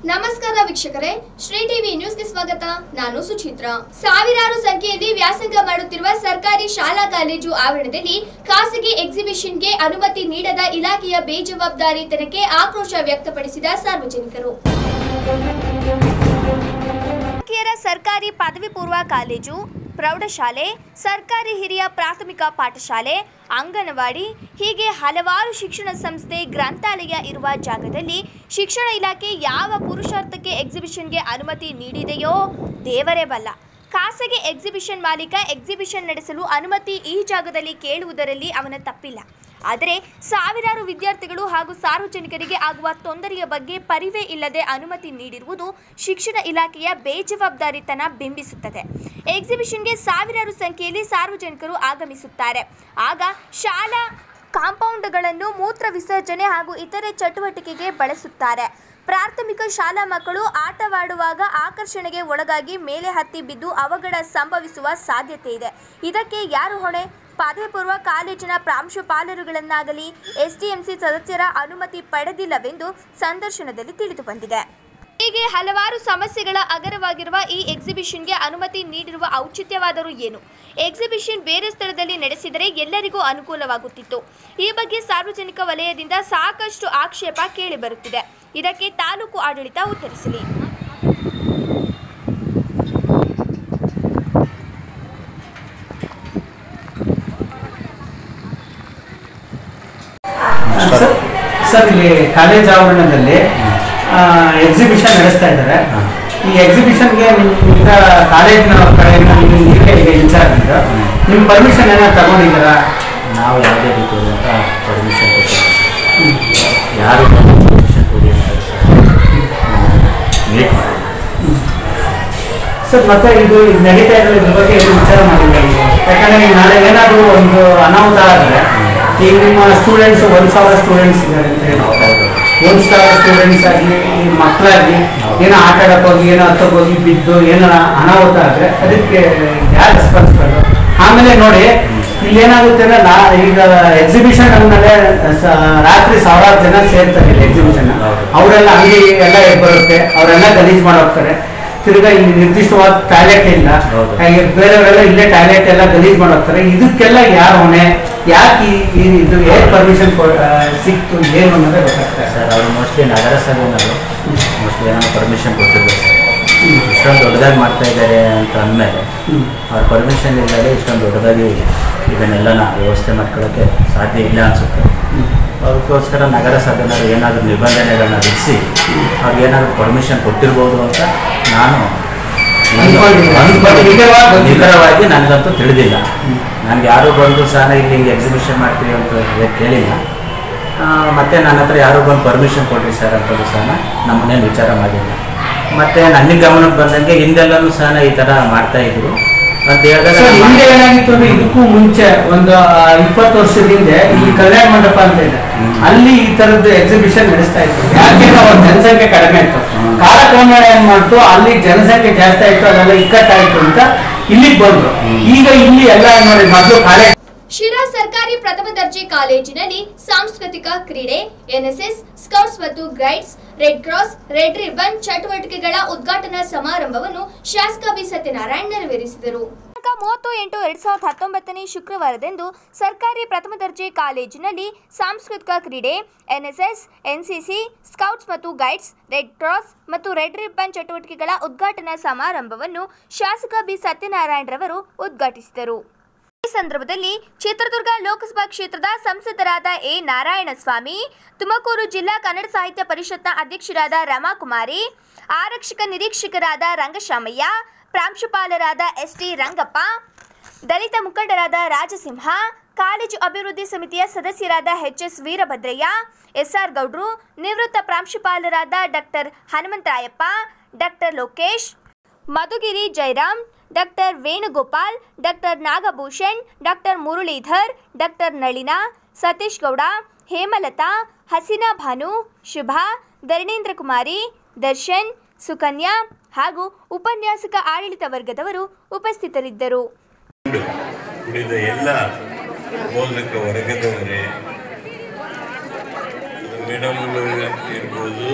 ನಮಸ್ಕಾರ ವೀಕ್ಷಕರೇ ಶ್ರೀ ಟಿವಿ ನ್ಯೂಸ್ಗೆ ಸ್ವಾಗತ ನಾನು ಸುಚಿತ್ರ ಸಾವಿರಾರು ಸಂಖ್ಯೆಯಲ್ಲಿ ವ್ಯಾಸಂಗ ಮಾಡುತ್ತಿರುವ ಸರ್ಕಾರಿ ಶಾಲಾ ಕಾಲೇಜು ಆವರಣದಲ್ಲಿ ಖಾಸಗಿ ಎಕ್ಸಿಬಿಷನ್ಗೆ ಅನುಮತಿ ನೀಡದ ಇಲಾಖೆಯ ಬೇಜವಾಬ್ದಾರಿತನಕ್ಕೆ ಆಕ್ರೋಶ ವ್ಯಕ್ತಪಡಿಸಿದ ಸಾರ್ವಜನಿಕರು ಬಾಲಕಿಯರ ಸರ್ಕಾರಿ ಪದವಿ ಪೂರ್ವ ಕಾಲೇಜು ಪ್ರೌಢಶಾಲೆ ಸರ್ಕಾರಿ ಹಿರಿಯ ಪ್ರಾಥಮಿಕ ಪಾಠಶಾಲೆ ಅಂಗನವಾಡಿ ಹೀಗೆ ಹಲವಾರು ಶಿಕ್ಷಣ ಸಂಸ್ಥೆ ಗ್ರಂಥಾಲಯ ಇರುವ ಜಾಗದಲ್ಲಿ ಶಿಕ್ಷಣ ಇಲಾಖೆ ಯಾವ ಪುರುಷಾರ್ಥಕ್ಕೆ ಎಕ್ಸಿಬಿಷನ್ಗೆ ಅನುಮತಿ ನೀಡಿದೆಯೋ ದೇವರೇ ಬಲ್ಲ ಖಾಸಗಿ ಎಕ್ಸಿಬಿಷನ್ ಮಾಲೀಕ ಎಕ್ಸಿಬಿಷನ್ ನಡೆಸಲು ಅನುಮತಿ ಈ ಜಾಗದಲ್ಲಿ ಕೇಳುವುದರಲ್ಲಿ ಅವನ ತಪ್ಪಿಲ್ಲ ಆದರೆ ಸಾವಿರಾರು ವಿದ್ಯಾರ್ಥಿಗಳು ಹಾಗೂ ಸಾರ್ವಜನಿಕರಿಗೆ ಆಗುವ ತೊಂದರೆಯ ಬಗ್ಗೆ ಪರಿವೇ ಇಲ್ಲದೆ ಅನುಮತಿ ನೀಡಿರುವುದು ಶಿಕ್ಷಣ ಇಲಾಖೆಯ ಬೇಜವಾಬ್ದಾರಿತನ ಬಿಂಬಿಸುತ್ತದೆ ಎಕ್ಸಿಬಿಷನ್ಗೆ ಸಾವಿರಾರು ಸಂಖ್ಯೆಯಲ್ಲಿ ಸಾರ್ವಜನಿಕರು ಆಗಮಿಸುತ್ತಾರೆ ಆಗ ಶಾಲಾ ಕಾಂಪೌಂಡ್ಗಳನ್ನು ಮೂತ್ರ ವಿಸರ್ಜನೆ ಹಾಗೂ ಇತರೆ ಚಟುವಟಿಕೆಗೆ ಬಳಸುತ್ತಾರೆ ಪ್ರಾಥಮಿಕ ಶಾಲಾ ಮಕ್ಕಳು ಆಟವಾಡುವಾಗ ಆಕರ್ಷಣೆಗೆ ಒಳಗಾಗಿ ಮೇಲೆ ಹತ್ತಿ ಬಿದ್ದು ಅವಘಡ ಸಂಭವಿಸುವ ಸಾಧ್ಯತೆ ಇದೆ ಇದಕ್ಕೆ ಯಾರು ಹೊಣೆ ಪದವಿ ಪೂರ್ವ ಕಾಲೇಜಿನ ಪ್ರಾಂಶುಪಾಲರುಗಳನ್ನಾಗಲಿ ಎಸ್ಡಿಎಂಸಿ ಸದಸ್ಯರ ಅನುಮತಿ ಪಡೆದಿಲ್ಲವೆಂದು ಸಂದರ್ಶನದಲ್ಲಿ ತಿಳಿದು ಬಂದಿದೆ ಹೀಗೆ ಹಲವಾರು ಸಮಸ್ಯೆಗಳ ಅಗರವಾಗಿರುವ ಈ ಎಕ್ಸಿಬಿಷನ್ಗೆ ಅನುಮತಿ ನೀಡಿರುವ ಔಚಿತ್ಯವಾದರೂ ಏನು ಎಕ್ಸಿಬಿಷನ್ ಬೇರೆ ಸ್ಥಳದಲ್ಲಿ ನಡೆಸಿದರೆ ಎಲ್ಲರಿಗೂ ಅನುಕೂಲವಾಗುತ್ತಿತ್ತು ಈ ಬಗ್ಗೆ ಸಾರ್ವಜನಿಕ ವಲಯದಿಂದ ಸಾಕಷ್ಟು ಆಕ್ಷೇಪ ಕೇಳಿಬರುತ್ತಿದೆ ಇದಕ್ಕೆ ತಾಲೂಕು ಆಡಳಿತ ಉತ್ತರಿಸಲಿ ಸರ್ ಸರ್ ಇಲ್ಲಿ ಕಾಲೇಜ್ ಆವರಣದಲ್ಲಿ ಎಕ್ಸಿಬಿಷನ್ ನಡೆಸ್ತಾ ಇದ್ದಾರೆ ಈ ಎಕ್ಸಿಬಿಷನ್ಗೆ ನಿಮ್ಮಿಂದ ಕಾಲೇಜಿನ ಕಡೆಯಿಂದ ನಿಮಗೆ ಈಗ ಇನ್ಚಾರ್ಜ್ ಇದ್ದು ನಿಮ್ಮ ಪರ್ಮಿಷನ್ ಏನಾದ್ರು ತಗೊಂಡಿದ್ದೀರಾ ನಾವು ಯಾವುದೇ ರೀತಿಯಾದಂಥ ಪರ್ಮಿಷನ್ ಕೊಟ್ಟಿಲ್ಲ ಯಾರು ಪರ್ಮಿಷನ್ ಕೊಡಿ ಅಂತ ಮೀಟ್ ಮಾಡಿ ಸರ್ ಮತ್ತೆ ಇದು ಇದು ನಡೀತಾ ಇರೋ ಇದ್ರ ಬಗ್ಗೆ ಏನು ವಿಚಾರ ಮಾಡಿಲ್ಲ ನೀವು ಯಾಕಂದ್ರೆ ಈಗ ನಾಳೆ ಏನಾದರೂ ಒಂದು ಅನಾಹುತ ಆದರೆ ಈಗ ನಿಮ್ಮ ಸ್ಟೂಡೆಂಟ್ಸ್ ಒಂದು ಸಾವಿರ ಸ್ಟೂಡೆಂಟ್ಸ್ ಇದ್ದಾರೆ ಅಂತ ಹೇಳಿ ಒಂದು ಸಾವಿರ ಸ್ಟೂಡೆಂಟ್ಸ್ ಆಗಲಿ ಈ ಮಕ್ಕಳಾಗಲಿ ಏನೋ ಆಟ ಆಡಕ್ಕೆ ಹೋಗಿ ಏನೋ ಹತ್ತಕ್ಕೆ ಹೋಗಿ ಬಿದ್ದು ಏನೋ ಅನಾಹುತ ಆದರೆ ಅದಕ್ಕೆ ಯಾರು ರೆಸ್ಪಾನ್ಸಿಬಲ್ ಆಮೇಲೆ ನೋಡಿ ಇಲ್ಲಿ ಏನಾಗುತ್ತೆ ಅಂದ್ರೆ ನಾ ಈಗ ಎಕ್ಸಿಬಿಷನ್ ಅಂದಮೇಲೆ ಸ- ರಾತ್ರಿ ಸಾವಿರಾರು ಜನ ಸೇರ್ತಾರೆ ಇಲ್ಲಿ ಎಕ್ಸಿಬಿಷನ್ ಹೌದು. ಅವರೆಲ್ಲ ಅಂಗಡಿ ಎಲ್ಲ ಎದ್ದು ಬರುತ್ತೆ ಅವರೆಲ್ಲ ಗಲೀಜು ಮಾಡಿ ಹೋಗ್ತಾರೆ ತಿರ್ಗಾ ಇಲ್ಲಿ ನಿರ್ದಿಷ್ಟವಾದ ಟಾಯ್ಲೆಟ್ ಇಲ್ಲ ಹೌದು. ಹಾಗೆ ಬೇರೆಯವರೆಲ್ಲ ಇಲ್ಲೇ ಟಾಯ್ಲೆಟ್ ಎಲ್ಲ ಗಲೀಜ್ ಮಾಡಿ ಹೋಗ್ತಾರೆ ಇದಕ್ಕೆಲ್ಲ ಯಾರು ಹೊಣೆ ಯಾಕೆ ಈ- ಈ- ಇದು ಏನ್ ಪರ್ಮಿಷನ್ ಸಿಕ್ತು ಏನು ಅನ್ನೋದೇ ಗೊತ್ತಾಗ್ತಾ ಇಲ್ಲ. ಸರ್ ಅವರು ಮೋಸ್ಟ್ಲಿ ನಗರಸಭೆನವರು ಮೋಸ್ಟ್ಲಿ ಏನೋ ಪರ್ಮಿಷನ್ ಕೊಟ್ಟಿರ್ಬೇಕು ಸರ್ ಇಷ್ಟೊಂದು ದೊಡ್ಡದಾಗಿ ಮಾಡ್ತಾ ಇದ್ದಾರೆ ಅಂತ ಅಂದಮೇಲೆ ಹ್ಮ್. ಅವ್ರ ಪರ್ಮಿಷನ್ ಇಲ್ಲದೆ ಇಷ್ಟೊಂದು ದೊಡ್ಡದಾಗಿ ಇದನ್ನೆಲ್ಲ ವ್ಯವಸ್ಥೆ ಮಾಡ್ಕೊಳ್ಳೋಕ್ಕೆ ಸಾಧ್ಯ ಇಲ್ಲ ಅನಿಸುತ್ತೆ ಅದಕ್ಕೋಸ್ಕರ ನಗರಸಭೆನವರು ಏನಾದರೂ ನಿಬಂಧನೆಗಳನ್ನ ವಿಧಿಸಿ ಅವ್ರಿಗೆ ಏನಾದರೂ ಪರ್ಮಿಷನ್ ಕೊಟ್ಟಿರ್ಬೋದು ಅಂತ ನಾನು ಅನ್ಕೊಂಡಿದ್ದೀನಿ. ಅನ್ಕೊಂಡಿದ್ದೀನಿ. ನಿಖರವಾಗಿ ಗೊತ್ತಿಲ್ಲ. ನಿಖರವಾಗಿ ನನಗಂತೂ ತಿಳಿದಿಲ್ಲ ನನಗೆ ಯಾರು ಬಂದು ಸಹ ಇಲ್ಲಿ ಹಿಂಗೆ ಎಕ್ಸಿಬಿಷನ್ ಮಾಡ್ತೀವಿ ಅಂತ ಹೇಳಿ ಕೇಳಿಲ್ಲ ಆ, ಮತ್ತೆ ನನ್ನ ಹತ್ರ ಯಾರು ಬಂದು ಪರ್ಮಿಷನ್ ಕೊಡ್ರಿ ಸರ್ ಅಂತಲೂ ಸಹ ನಮ್ಮನ್ನೇನು ವಿಚಾರ ಮಾಡಿಲ್ಲ ಮತ್ತೆ ನನಗೆ ಗಮನಕ್ಕೆ ಬಂದಂಗೆ ಹಿಂದೆಲ್ಲನೂ ಸಹ ಈ ಥರ ಮಾಡ್ತಾ ಇದ್ರು ಅಂತ ಹೇಳಿದಾಗ ಸರ್ ಹಿಂದೆ ಏನಾಗಿತ್ತು ಅಂದ್ರೆ ಇದಕ್ಕೂ ಮುಂಚೆ ಒಂದು ಆ, ಇಪ್ಪತ್ತು ವರ್ಷದ ಹಿಂದೆ ಇಲ್ಲಿ ಕಲ್ಯಾಣ ಮಂಟಪ ಅಂತ ಇದೆ ಹ್ಮ್. ಅಲ್ಲಿ ಈ ತರದ್ದು ಎಕ್ಸಿಬಿಷನ್ ನಡೆಸ್ತಾ ಇತ್ತು ಯಾಕೆಂದ್ರೆ ಅವ್ರ ಜನಸಂಖ್ಯೆ ಕಡಿಮೆ ಇತ್ತು ಹ್ಮ್. ಕಾಲಕ್ರಮೇಣ ಏನ್ ಮಾಡ್ತು ಅಲ್ಲಿ ಜನಸಂಖ್ಯೆ ಜಾಸ್ತಿ ಆಯ್ತು ಅದೆಲ್ಲ ಇಕ್ಕಟ್ಟಾಯ್ತು ಅಂತ ಇಲ್ಲಿಗೆ ಬಂದ್ರು ಹ್ಮ್. ಈಗ ಇಲ್ಲಿ ಎಲ್ಲ ನೋಡಿ ಮೊದಲು ಕಾಲೇಜ್ ಶಿರಾ ಸರ್ಕಾರಿ ಪ್ರಥಮ ದರ್ಜೆ ಕಾಲೇಜಿನಲ್ಲಿ ಸಾಂಸ್ಕೃತಿಕ ಕ್ರೀಡೆ ಎನ್ಎಸ್ಎಸ್ ಸ್ಕೌಟ್ಸ್ ಮತ್ತು guides red cross red ribbon ಚಟುವಟಿಕೆಗಳ ಉದ್ಘಾಟನಾ ಸಮಾರಂಭವನ್ನು ಶಾಸಕ ಬಿ ಸತ್ಯನಾರಾಯಣ್ ನೆರವೇರಿಸಿದರು ದಿನಾಂಕ ಮೂವತ್ತು ಎಂಟು ಎರಡ್ ಸಾವಿರದ ಹತ್ತೊಂಬತ್ತನೇ ಶುಕ್ರವಾರದಂದು ಸರ್ಕಾರಿ ಪ್ರಥಮ ದರ್ಜೆ ಕಾಲೇಜಿನಲ್ಲಿ ಸಾಂಸ್ಕೃತಿಕ ಕ್ರೀಡೆ ಎನ್ಎಸ್ಎಸ್ ಎನ್ಸಿಸಿ ಸ್ಕೌಟ್ಸ್ ಮತ್ತು ಗೈಡ್ಸ್ ರೆಡ್ ಕ್ರಾಸ್ ಮತ್ತು ರೆಡ್ ರಿಬ್ಬನ್ ಚಟುವಟಿಕೆಗಳ ಉದ್ಘಾಟನಾ ಸಮಾರಂಭವನ್ನು ಶಾಸಕ ಬಿ ಸತ್ಯನಾರಾಯಣ್ ರವರು ಉದ್ಘಾಟಿಸಿದರು ಈ ಸಂದರ್ಭದಲ್ಲಿ ಚಿತ್ರದುರ್ಗ ಲೋಕಸಭಾ ಕ್ಷೇತ್ರದ ಸಂಸದರಾದ ಎ ನಾರಾಯಣಸ್ವಾಮಿ ತುಮಕೂರು ಜಿಲ್ಲಾ ಕನ್ನಡ ಸಾಹಿತ್ಯ ಪರಿಷತ್ನ ಅಧ್ಯಕ್ಷರಾದ ರಮಾಕುಮಾರಿ ಆರಕ್ಷಕ ನಿರೀಕ್ಷಕರಾದ ರಂಗಶಾಮಯ್ಯ ಪ್ರಾಂಶುಪಾಲರಾದ ಎಸ್ ಟಿ ರಂಗಪ್ಪ ದಲಿತ ಮುಖಂಡರಾದ ರಾಜಸಿಂಹ ಕಾಲೇಜು ಅಭಿವೃದ್ಧಿ ಸಮಿತಿಯ ಸದಸ್ಯರಾದ ಎಚ್ ಎಸ್ ವೀರಭದ್ರಯ್ಯ ಎಸ್ಆರ್ ಗೌಡ್ರು ನಿವೃತ್ತ ಪ್ರಾಂಶುಪಾಲರಾದ doctor Hanumantharayappa doctor Lokesh Madhugiri Jayaram doctor Venugopal doctor Nagabhushan doctor Muralidhar doctor Nalina Satish Gowda Hemalatha Haseena Bhanu Shubha Dharanendra Kumari Darshan Sukanya ಹಾಗೂ ಉಪನ್ಯಾಸಕ ಆಡಳಿತ ವರ್ಗದವರು ಉಪಸ್ಥಿತರಿದ್ದರು ಉಳಿದ ಎಲ್ಲ ಬೋಧಕ ವರ್ಗದವರೇ ಮೇಡಮ್ಗಳು ಇರ್ಬೋದು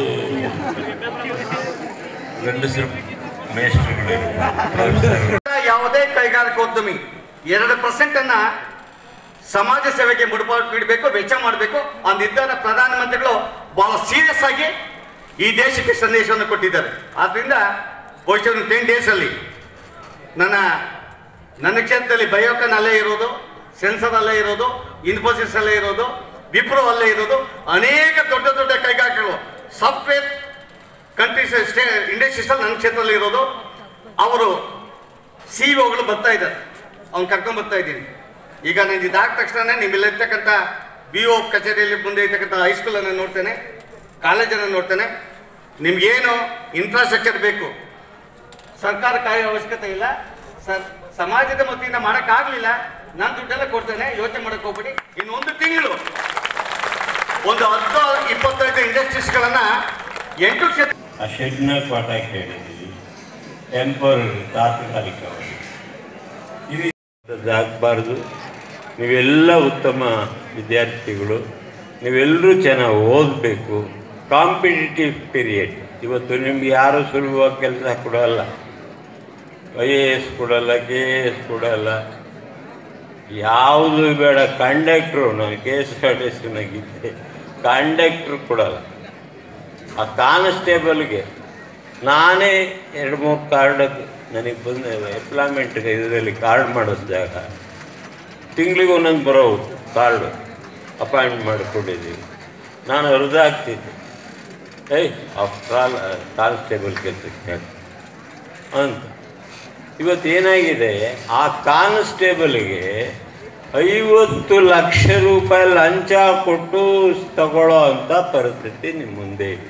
ಗಂಡಸರು ಮೇಸ್ಟ್ರುಗಳು ಇರ್ಬೋದು ಯಾವುದೇ ಕೈಗಾರಿಕೋದ್ಯಮಿ ಎರಡು ಪರ್ಸೆಂಟ್ ಅನ್ನ ಸಮಾಜ ಸೇವೆಗೆ ಮುಡುಪಾಗಿಡಬೇಕು ವೆಚ್ಚ ಮಾಡಬೇಕು ಅಂದಿದ್ದ ಪ್ರಧಾನಮಂತ್ರಿಗಳು ಬಹಳ ಸೀರಿಯಸ್ ಆಗಿ ಈ ದೇಶಕ್ಕೆ ಸಂದೇಶವನ್ನು ಕೊಟ್ಟಿದ್ದಾರೆ ಆದ್ರಿಂದ ಬಹುಶಃ ಟೆನ್ ಡೇಸ್ ಅಲ್ಲಿ ನನ್ನ ನನ್ನ ಕ್ಷೇತ್ರದಲ್ಲಿ ಬಯೋಕನ್ ಅಲ್ಲೇ ಇರೋದು ಸೆನ್ಸರ್ ಅಲ್ಲೇ ಇರೋದು ಇನ್ಫೋಸಿಸ್ ಅಲ್ಲೇ ಇರೋದು ವಿಪ್ರೋ ಅಲ್ಲೇ ಇರೋದು ಅನೇಕ ದೊಡ್ಡ ದೊಡ್ಡ ಕೈಗಾರಿಕೆಗಳು ಸಾಫ್ಟ್ವೇರ್ ಕಂಟ್ರೀಸ್ ಸ್ಟೇ ಇಂಡಸ್ಟ್ರೀಸ್ ಅಲ್ಲಿ ನನ್ನ ಕ್ಷೇತ್ರದಲ್ಲಿ ಇರೋದು ಅವರು ಸಿ ಒಗಳು ಬರ್ತಾ ಇದ್ದಾರೆ ಅವ್ನು ಕರ್ಕೊಂಡ್ ಬರ್ತಾ ಇದ್ದೀನಿ ಈಗ ನಾನು ಇದಾದ ತಕ್ಷಣ ನಿಮ್ಮೆಲ್ಲ ಇರ್ತಕ್ಕಂಥ ಬಿ ಒ ಕಚೇರಿಯಲ್ಲಿ ಮುಂದೆ ಇರ್ತಕ್ಕಂಥ ಹೈಸ್ಕೂಲನ್ನು ನೋಡ್ತೇನೆ ಕಾಲೇಜನ್ನು ನೋಡ್ತೇನೆ ನಿಮ್ಗೇನು ಇನ್ಫ್ರಾಸ್ಟ್ರಕ್ಚರ್ ಬೇಕು ಸರ್ಕಾರ ಕಾಯೋ ಅವಶ್ಯಕತೆ ಇಲ್ಲ ಸರ್ ಸಮಾಜದ ವತಿಯಿಂದ ಮಾಡೋಕ್ಕಾಗಲಿಲ್ಲ ನಾನು ದುಡ್ಡೆಲ್ಲ ಕೊಡ್ತೇನೆ ಯೋಚನೆ ಮಾಡಕ್ಕೆ ಹೋಗ್ಬೇಡಿ ಇನ್ನು ಒಂದು ತಿಂಗಳು ಒಂದು ಹತ್ತು ಇಪ್ಪತ್ತೈದು ಇಂಡಸ್ಟ್ರೀಸ್ಗಳನ್ನ ಎಂಟು ಕ್ಷೇತ್ರ ಆ ಶೆಡ್ನ ಪಾಠ ಕೇಳಿದ್ದೀವಿ ಟೆಂಪರರಿ ತಾತ್ಕಾಲಿಕವಾಗಿ ಇದು ಆಗಬಾರ್ದು ನೀವೆಲ್ಲ ಉತ್ತಮ ವಿದ್ಯಾರ್ಥಿಗಳು ನೀವೆಲ್ಲರೂ ಚೆನ್ನಾಗಿ ಓದಬೇಕು ಕಾಂಪಿಟೇಟಿವ್ ಪೀರಿಯಡ್ ಇವತ್ತು ನಿಮ್ಗೆ ಯಾರು ಸುಲಭವಾಗಿ ಕೆಲಸ ಕೊಡಲ್ಲ ಐ ಎ ಎಸ್ ಕೊಡಲ್ಲ ಕೆ ಎ ಎಸ್ ಕೊಡಲ್ಲ ಯಾವುದು ಬೇಡ ಕಂಡಕ್ಟ್ರು ನಾನು ಕೆ ಎಸ್ ಆರ್ ಟಿ ಸಿನಾಗಿದ್ದೆ ಕಂಡಕ್ಟ್ರು ಕೊಡಲ್ಲ ಆ ಕಾನ್ಸ್ಟೇಬಲ್ಗೆ ನಾನೇ ಎರಡು ಮೂರು ಕಾರ್ಡ್ ನನಗೆ ಬಂದ ಎಂಪ್ಲಾಯ್ಮೆಂಟ್ಗೆ ಇದರಲ್ಲಿ ಕಾರ್ಡ್ ಮಾಡಿಸಿದಾಗ ತಿಂಗಳಿಗೆ ಒಂದೊಂದು ಬರೋವು ಕಾರ್ಡು ಅಪಾಯಿಂಟ್ ಮಾಡಿಕೊಂಡಿದ್ದೀವಿ ನಾನು ಹರಿದು ಹಾಕ್ತಿದ್ದೆ ಏಯ್ ಆಫ್ಟರ್ ಆಲ್ ಕಾನ್ಸ್ಟೇಬಲ್ ಕೆಲಸಕ್ಕೆ ಅಂತ ಇವತ್ತು ಏನಾಗಿದೆ ಆ ಕಾನ್ಸ್ಟೇಬಲ್ಗೆ ಐವತ್ತು ಲಕ್ಷ ರೂಪಾಯಿ ಲಂಚ ಕೊಟ್ಟು ತಗೊಳ್ಳೋ ಅಂಥ ಪರಿಸ್ಥಿತಿ ನಿಮ್ಮ ಮುಂದೆ ಇದೆ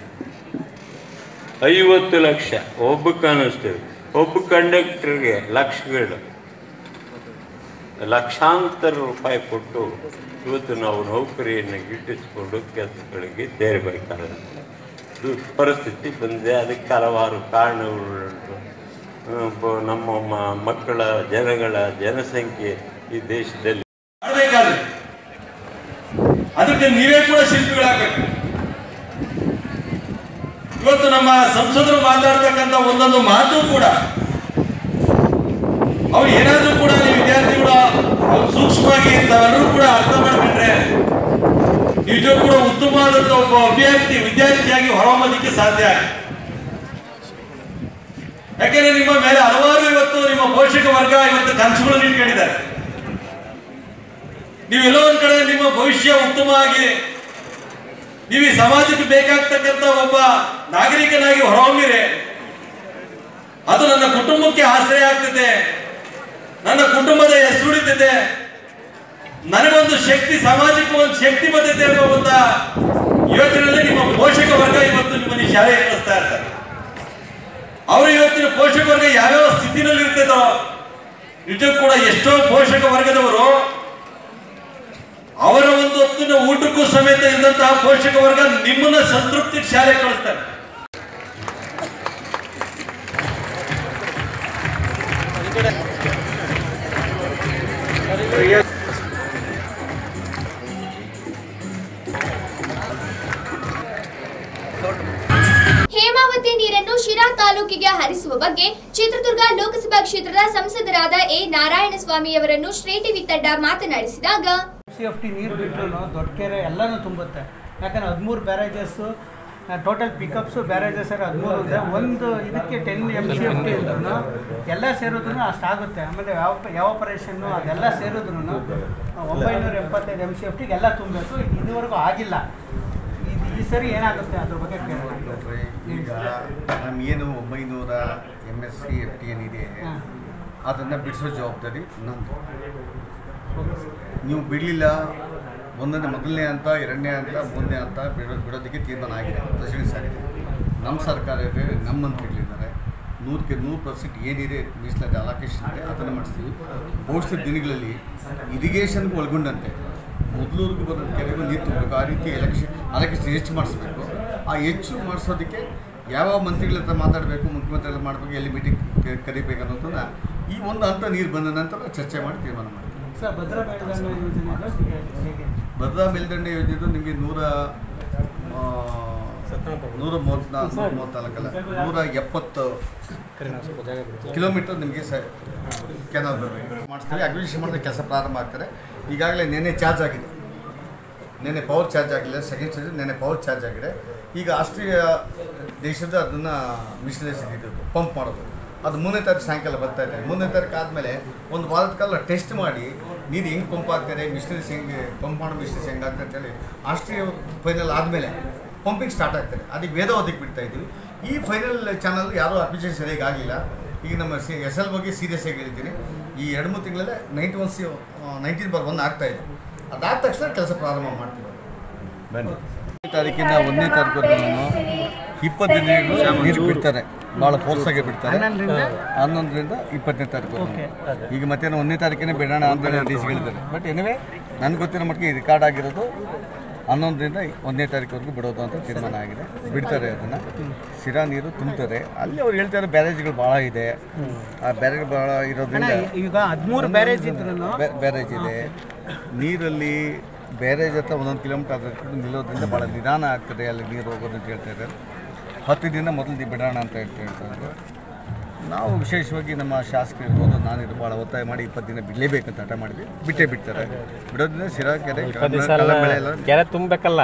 ಐವತ್ತು ಲಕ್ಷ ಒಬ್ಬ ಕಾನ್ಸ್ಟೇಬಲ್ ಒಬ್ಬ ಕಂಡಕ್ಟರ್ಗೆ ಲಕ್ಷಗಳು ಲಕ್ಷಾಂತರ ರೂಪಾಯಿ ಕೊಟ್ಟು ಇವತ್ತು ನಾವು ನೌಕರಿಯನ್ನು ಗಿಟ್ಟಿಸಿಕೊಂಡು ಕೆಲಸಗಳಿಗೆ ಸೇರಬೇಕಾಗುತ್ತೆ ಇದು ಪರಿಸ್ಥಿತಿ ಬಂದಿದೆ ಅದಕ್ಕೆ ಹಲವಾರು ಕಾರಣಗಳುಂಟು ಆ, ಬ- ನಮ್ಮ ಮ- ಮಕ್ಕಳ ಜನಗಳ ಜನಸಂಖ್ಯೆ ಈ ದೇಶದಲ್ಲಿ ಮಾಡಬೇಕಾದ್ರೆ ಅದಕ್ಕೆ ನೀವೇ ಕೂಡ ಶಿಲ್ಪಿಗಳಾಗಬೇಕು ಇವತ್ತು ನಮ್ಮ ಸಂಸದರು ಮಾತಾಡ್ತಕ್ಕಂಥ ಒಂದೊಂದು ಮಾತು ಕೂಡ ಅವ್ರು ಏನಾದ್ರೂ ಕೂಡ ನೀವು ವಿದ್ಯಾರ್ಥಿಗಳು ಅವ್ರು ಸೂಕ್ಷ್ಮವಾಗಿ ತಾವೆಲ್ಲರೂ ಕೂಡ ಅರ್ಥ ಮಾಡ್ಕೊಂಡ್ರೆ ನಿಜವೂ ಕೂಡ ಉತ್ತಮವಾದಂಥ ಒಬ್ಬ ಅಭ್ಯರ್ಥಿ ವಿದ್ಯಾರ್ಥಿಯಾಗಿ ಹೊರಹೊಮ್ಮಲಿಕ್ಕೆ ಸಾಧ್ಯ ಆಗುತ್ತೆ ಯಾಕೆಂದ್ರೆ ನಿಮ್ಮ ಮೇಲೆ ಹಲವಾರು ಇವತ್ತು ನಿಮ್ಮ ಪೋಷಕ ವರ್ಗ ಇವತ್ತು ಕನಸುಗಳನ್ನು ಇಟ್ಕೊಂಡಿದ್ದಾರೆ ನೀವೆಲ್ಲೋ ಒಂದ್ ಕಡೆ ನಿಮ್ಮ ಭವಿಷ್ಯ ಉತ್ತಮವಾಗಿ ನೀವು ಈ ಸಮಾಜಕ್ಕೆ ಬೇಕಾಗ್ತಕ್ಕಂಥ ಒಬ್ಬ ನಾಗರಿಕನಾಗಿ ಹೊರಹೊಮ್ಮಿರೆ ಅದು ನನ್ನ ಕುಟುಂಬಕ್ಕೆ ಆಶ್ರಯ ಆಗ್ತದೆ ನನ್ನ ಕುಟುಂಬದ ಹೆಸರುಳಿತದೆ ನನಗೊಂದು ಶಕ್ತಿ ಸಮಾಜಕ್ಕೆ ಒಂದು ಶಕ್ತಿ ಬಂದಿದೆ ಅನ್ನೋ ಒಂದು ಯೋಚನೆಯಲ್ಲಿ ನಿಮ್ಮ ಪೋಷಕ ವರ್ಗ ಇವತ್ತು ನಿಮ್ಮನ್ನು ಈ ಶಾಲೆಗೆ ಕಳಿಸ್ತಾ ಇರ್ತಾರೆ ಅವರು ಇವತ್ತಿನ ಪೋಷಕ ವರ್ಗ ಯಾವ್ಯಾವ ಸ್ಥಿತಿನಲ್ಲಿ ಇರ್ತದೋ ನಿಜಕ್ಕೂ ಕೂಡ ಎಷ್ಟೋ ಪೋಷಕ ವರ್ಗದವರು ಅವರ ಒಂದು ಹೊತ್ತಿನ ಊಟಕ್ಕೂ ಸಮೇತ ಇದ್ದಂತಹ ಪೋಷಕ ವರ್ಗ ನಿಮ್ಮನ್ನ ಸಂತೃಪ್ತಿ ಶಾಲೆ ಕಳಿಸ್ತಾರೆ ಹೇಮಾವತಿ ನೀರನ್ನು ಶಿರಾ ತಾಲೂಕಿಗೆ ಹರಿಸುವ ಬಗ್ಗೆ ಚಿತ್ರದುರ್ಗ ಲೋಕಸಭಾ ಕ್ಷೇತ್ರದ ಸಂಸದರಾದ ಎ ನಾರಾಯಣಸ್ವಾಮಿಯವರನ್ನು ಶ್ರೀ ಟಿವಿ ತಂಡ ಮಾತನಾಡಿಸಿದಾಗ ಸಿ ಎಫ್ ಟಿ ನೀರು ಬಿಟ್ಟರು ದೊಡ್ಡ ಕೆರೆ ಎಲ್ಲನೂ ತುಂಬುತ್ತೆ ಯಾಕಂದ್ರೆ ಹದಿಮೂರು ಬ್ಯಾರೇಜಸ್ಸು ಟೋಟಲ್ ಪಿಕಪ್ಸು ಬ್ಯಾರೇಜಸ್ ಹದಿಮೂರು ಇದೆ ಒಂದು ಇದಕ್ಕೆ ten M C F T ಇದ್ರೂ ಎಲ್ಲ ಸೇರಿದ್ರು ಅಷ್ಟಾಗುತ್ತೆ ಆಮೇಲೆ ಯಾವ ಯಾವಪರೇಷನ್ನು ಅದೆಲ್ಲ ಸೇರಿದ್ರು ಒಂಬೈನೂರ ಎಪ್ಪತ್ತೈದು ಎಮ್ ಸಿ ಎಫ್ ಟಿಗೆ ಎಲ್ಲ ತುಂಬಬೇಕು ಇದು ಇದುವರೆಗೂ ಆಗಿಲ್ಲ ಇದು ಈ ಸರಿ ಏನಾಗುತ್ತೆ ಅದ್ರ ಬಗ್ಗೆ ಕೇಳೋಣ ಈಗ ನಮಗೇನು ಒಂಬೈನೂರ M S C F T ಏನಿದೆ ಹಾಂ. ಅದನ್ನು ಬಿಡಿಸೋ ಜವಾಬ್ದಾರಿ ನಂದು ನೀವು ಬಿಡಲಿಲ್ಲ ಒಂದನೇ ಮೊದಲನೇ ಹಂತ ಎರಡನೇ ಹಂತ ಮೂರನೇ ಹಂತ ಬಿಡೋ ಬಿಡೋದಕ್ಕೆ ತೀರ್ಮಾನ ಆಗಿದೆ ಪ್ರೆಸಿಡೆನ್ಸ್ ಆಗಿದೆ ನಮ್ಮ ಸರ್ಕಾರ ಇದೆ ನಮ್ಮ ಮಂತ್ರಿಗಳಿದ್ದಾರೆ ನೂರಕ್ಕೆ ನೂರು ಪರ್ಸೆಂಟ್ ಏನಿದೆ ಮೀಸಲಾತಿ ಅಲೋಕೇಶನ್ ಇದೆ ಅದನ್ನು ಮಾಡಿಸ್ತೀವಿ ಭವಿಷ್ಯದ ದಿನಗಳಲ್ಲಿ ಇರಿಗೇಷನ್ಗೆ ಒಳಗೊಂಡಂತೆ ಮೊದಲೂರ್ಗೂ ಬರೋ ಕೆರೆಗೂ ನೀರು ತುಂಬಬೇಕು ಆ ರೀತಿ ಎಲೆಕ್ಷನ್ ಅಲೋಕೇಶನ್ ಹೆಚ್ಚು ಮಾಡಿಸ್ಬೇಕು ಆ ಹೆಚ್ಚು ಮಾಡಿಸೋದಕ್ಕೆ ಯಾವ ಮಂತ್ರಿಗಳ ಹತ್ರ ಮಾತಾಡಬೇಕು ಮುಖ್ಯಮಂತ್ರಿ ಹತ್ರ ಮಾಡಬೇಕು ಎಲ್ಲಿ ಮೀಟಿಂಗ್ ಕರಿಬೇಕು ಅನ್ನೋದನ್ನ ಈ ಒಂದು ಹಂತ ನೀರು ಬಂದ ನಂತರ ಚರ್ಚೆ ಮಾಡಿ ತೀರ್ಮಾನ ಮಾಡ್ತೀವಿ ಸರ್ ಭದ್ರಾ ಮೇಲ್ದಂಡ ಯೋಜನೆ ಹೇಗೆ ಭದ್ರಾ ಮೇಲ್ದಂಡೆ ಯೋಜನೆದು ನಿಮಗೆ ನೂರ ನೂರ ಮೂವತ್ನಾಲ್ಕು ನೂರ ಮೂವತ್ನಾಲ್ಕಲ್ಲ ನೂರ ಎಪ್ಪತ್ತು ಕಿಲೋಮೀಟರ್ ನಿಮಗೆ ಸ ಕೆನಾಲ್ ಬರಬೇಕು ಮಾಡಿಸ್ತೀವಿ ಅಗ್ರಿಷನ್ ಮಾಡಿದ ಕೆಲಸ ಪ್ರಾರಂಭ ಆಗ್ತಾರೆ ಈಗಾಗಲೇ ನೆನ್ನೆ ಚಾರ್ಜ್ ಆಗಿದೆ ನೆನ್ನೆ ಪವರ್ ಚಾರ್ಜ್ ಆಗಿಲ್ಲ ಸೆಕೆಂಡ್ ಸ್ಟೇಜ್ ನೆನ್ನೆ ಪವರ್ ಚಾರ್ಜ್ ಆಗಿದೆ ಈಗ ಆಸ್ಟ್ರೇಲಿಯಾ ದೇಶದ ಅದನ್ನು ಮಿಷನರೀಸ್ ಇದು ಪಂಪ್ ಮಾಡೋದು ಅದು ಮೂರನೇ ತಾರೀಕು ಸಾಯಂಕಾಲ ಬರ್ತಾ ಇದೆ ಮೂರನೇ ತಾರೀಕು ಆದಮೇಲೆ ಒಂದು ವಾರದ ಕಾಲ ಟೆಸ್ಟ್ ಮಾಡಿ ನೀರು ಹೆಂಗೆ ಪಂಪ್ ಆಗ್ತಾರೆ ಮಿಷನರೀಸ್ ಹೆಂಗೆ ಪಂಪ್ ಮಾಡೋ ಮಿಷನರೀಸ್ ಹೆಂಗೆ ಆಗ್ತದೆ ಅಂತೇಳಿ ಆಸ್ಟ್ರೇಲಿಯಾ ಫೈನಲ್ ಆದಮೇಲೆ ಪಂಪಿಂಗ್ ಸ್ಟಾರ್ಟ್ ಆಗ್ತದೆ ಅದಕ್ಕೆ ವೇದವಾದಕ್ಕೆ ಬಿಡ್ತಾ ಇದ್ವಿ ಈ ಫೈನಲ್ ಚಾನಲ್ ಯಾರೂ ಅಪ್ಲಿಕೇಶನ್ ಸರಿಯಾಗಿ ಆಗಿಲ್ಲ ಈಗ ನಮ್ಮ ಸಿ ಎಸ್ ಎಲ್ ಬಗ್ಗೆ ಸೀರಿಯಸ್ ಆಗಿ ಹೇಳಿದ್ದೀನಿ ಈ ಎರಡು ಮೂರು ತಿಂಗಳಲ್ಲೇ ನೈಂಟಿ ಒನ್ ಸಿ ನೈನ್ಟೀನ್ ಬರ್ ಒನ್ ಆಗ್ತಾ ಇದೆ ಅದಾದ ತಕ್ಷಣ ಕೆಲಸ ಪ್ರಾರಂಭ ಮಾಡ್ತೀವಿ ಬನ್ನಿ ತಾರೀಕಿನ ಒಂದನೇ ತಾರೀಕು ಇಪ್ಪತ್ತು ದಿನಗಳು ನೀರು ಬಿಡ್ತಾರೆ ಭಾಳ ಫೋರ್ಸಾಗಿ ಬಿಡ್ತಾರೆ ಹನ್ನೊಂದರಿಂದ ಇಪ್ಪತ್ತನೇ ತಾರೀಕು ಈಗ ಮತ್ತೆ ಒಂದನೇ ತಾರೀಕಿನೇ ಬಿಡೋಣ ಅಂತ ಡಿ ಸಿ ಹೇಳಿದ್ದಾರೆ ಬಟ್ ಎನಿವೆ ನನಗೆ ಗೊತ್ತಿರೋ ಮಟ್ಟಿಗೆ ರೆಕಾರ್ಡ್ ಆಗಿರೋದು ಹನ್ನೊಂದರಿಂದ ಒಂದನೇ ತಾರೀಕುವರೆಗೂ ಬಿಡೋದು ಅಂತ ತೀರ್ಮಾನ ಆಗಿದೆ ಬಿಡ್ತಾರೆ ಅದನ್ನು ಸಿರಾ ನೀರು ತುಂಬ್ತಾರೆ ಅಲ್ಲಿ ಅವ್ರು ಹೇಳ್ತಾರೆ ಬ್ಯಾರೇಜ್ಗಳು ಭಾಳ ಇದೆ ಆ ಬ್ಯಾರೇಜ್ ಭಾಳ ಇರೋದ್ರಿಂದ ಈಗ ಹದಿಮೂರು ಬ್ಯಾರೇಜ್ ಇದ್ರು ಬ್ಯಾ- ಬ್ಯಾರೇಜ್ ಇದೆ ನೀರಲ್ಲಿ ಬ್ಯಾರೇಜ್ ಹತ್ರ ಒಂದೊಂದು ಕಿಲೋಮೀಟರ್ ಅದ್ರ ನಿಲ್ಲೋದ್ರಿಂದ ಭಾಳ ನಿಧಾನ ಆಗ್ತದೆ ಅಲ್ಲಿ ನೀರು ಹೋಗೋದು ಅಂತ ಹೇಳ್ತಾ ಇದ್ದಾರೆ ಹತ್ತು ದಿನ ಮೊದಲು ದಿ ಬಿಡೋಣ ಅಂತ ಹೇಳ್ತಾ ಇರ್ತಾರೆ ನಾವು ವಿಶೇಷವಾಗಿ ನಮ್ಮ ಶಾಸಕರು ಇರ್ಬೋದು ನಾನಿರು ಭಾಳ ಒತ್ತಾಯ ಮಾಡಿ ಇಪ್ಪತ್ತು ದಿನ ಬಿಡಲೇಬೇಕಂತ ಹಠ ಮಾಡಿದ್ವಿ ಬಿಟ್ಟೇ ಬಿಡ್ತಾರೆ ಬಿಡೋದ್ರಿಂದ ಸಿರಾ ಕೆರೆ ಕಲ್ಲಂಬೆಳೆ ಎಲ್ಲ ಕೆರೆ ತುಂಬಬೇಕಲ್ಲ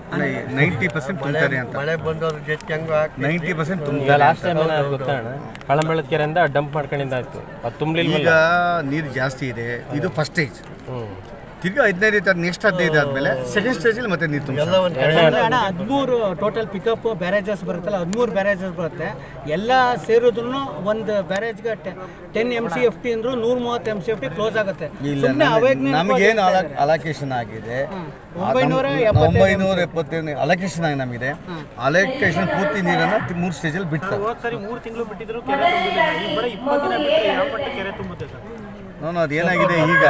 ನೈಂಟಿ ಪರ್ಸೆಂಟ್ ತುಂಬ್ತಾರೆ ಅಂತ ಮಳೆ ಬಂದವ್ರು ನೈಂಟಿ ಪರ್ಸೆಂಟ್ ಈಗ ತುಂಬ್ತಾರೆ ಲಾಸ್ಟ್ ಅಂತ. ಟೈಮ್ ಏನಾದ್ರು ಗೊತ್ತಣ್ಣ ಪಳಂಬೆಳದ ಕೆರೆಯಿಂದ ಡಂಪ್ ಮಾಡ್ಕೊಂಡಿಂದ ಆಯ್ತು ಅದು ತುಂಬಲಿಲ್ಲ ಈಗ ನೀರು ಜಾಸ್ತಿ ಇದೆ ಇದು ಫಸ್ಟ್ ಸ್ಟೇಜ್ ತಿರ್ಗಿ ಹದಿನೈದು ತಾರೀಕು ನೆಕ್ಸ್ಟ್ ಹದಿನೈದು ಆದಮೇಲೆ ಸೆಕೆಂಡ್ ಸ್ಟೇಜಲ್ಲಿ ಮತ್ತೆ ನೀರು ತುಂಬ ಅಣ್ಣ ಹದಿಮೂರು ಟೋಟಲ್ ಪಿಕಪ್ ಬ್ಯಾರೇಜಸ್ ಬರುತ್ತಲ್ಲ ಹದಿಮೂರು ಬ್ಯಾರೇಜಸ್ ಬರುತ್ತೆ ಎಲ್ಲ ಸೇರಿದ್ರು ಒಂದು ಬ್ಯಾರೇಜ್ಗೆ ten M C F T ಅಂದ್ರು ನೂರ ಮೂವತ್ತು M C F T close ಆಗುತ್ತೆ ಇಲ್ಲ ಸುಮ್ಮನೆ ಅವೇಗ್ನಿ ನಮಗೇನು ಅಲೋಕೇಶನ್ ಆಗಿದೆ ಒಂಬೈನೂರ ಒಂಬೈನೂರ ಎಪ್ಪತ್ತೈದು ಅಲೋಕೇಶನ್ ಆಗಿ ನಮಗೆ ಅಲೋಕೇಶನ್ ಪೂರ್ತಿ ನೀರನ್ನು ಮೂರು ಸ್ಟೇಜಲ್ಲಿ ಬಿಡ್ತಾರೆ ಹೋದ್ ಸರಿ ಮೂರು ತಿಂಗಳು ಬಿಟ್ಟಿದ್ರು ಕೆರೆ ತುಂಬಿಲ್ಲ ಈಗ ಬರೀ ಇಪ್ಪತ್ತು ದಿನ ಬಿಟ್ಟರೆ ಯಾವ ಮಟ್ಟ ಕೆರೆ ತುಂಬುತ್ತೆ ಸರ್ ನಾನು ಅದೇನಾಗಿದೆ ಈಗ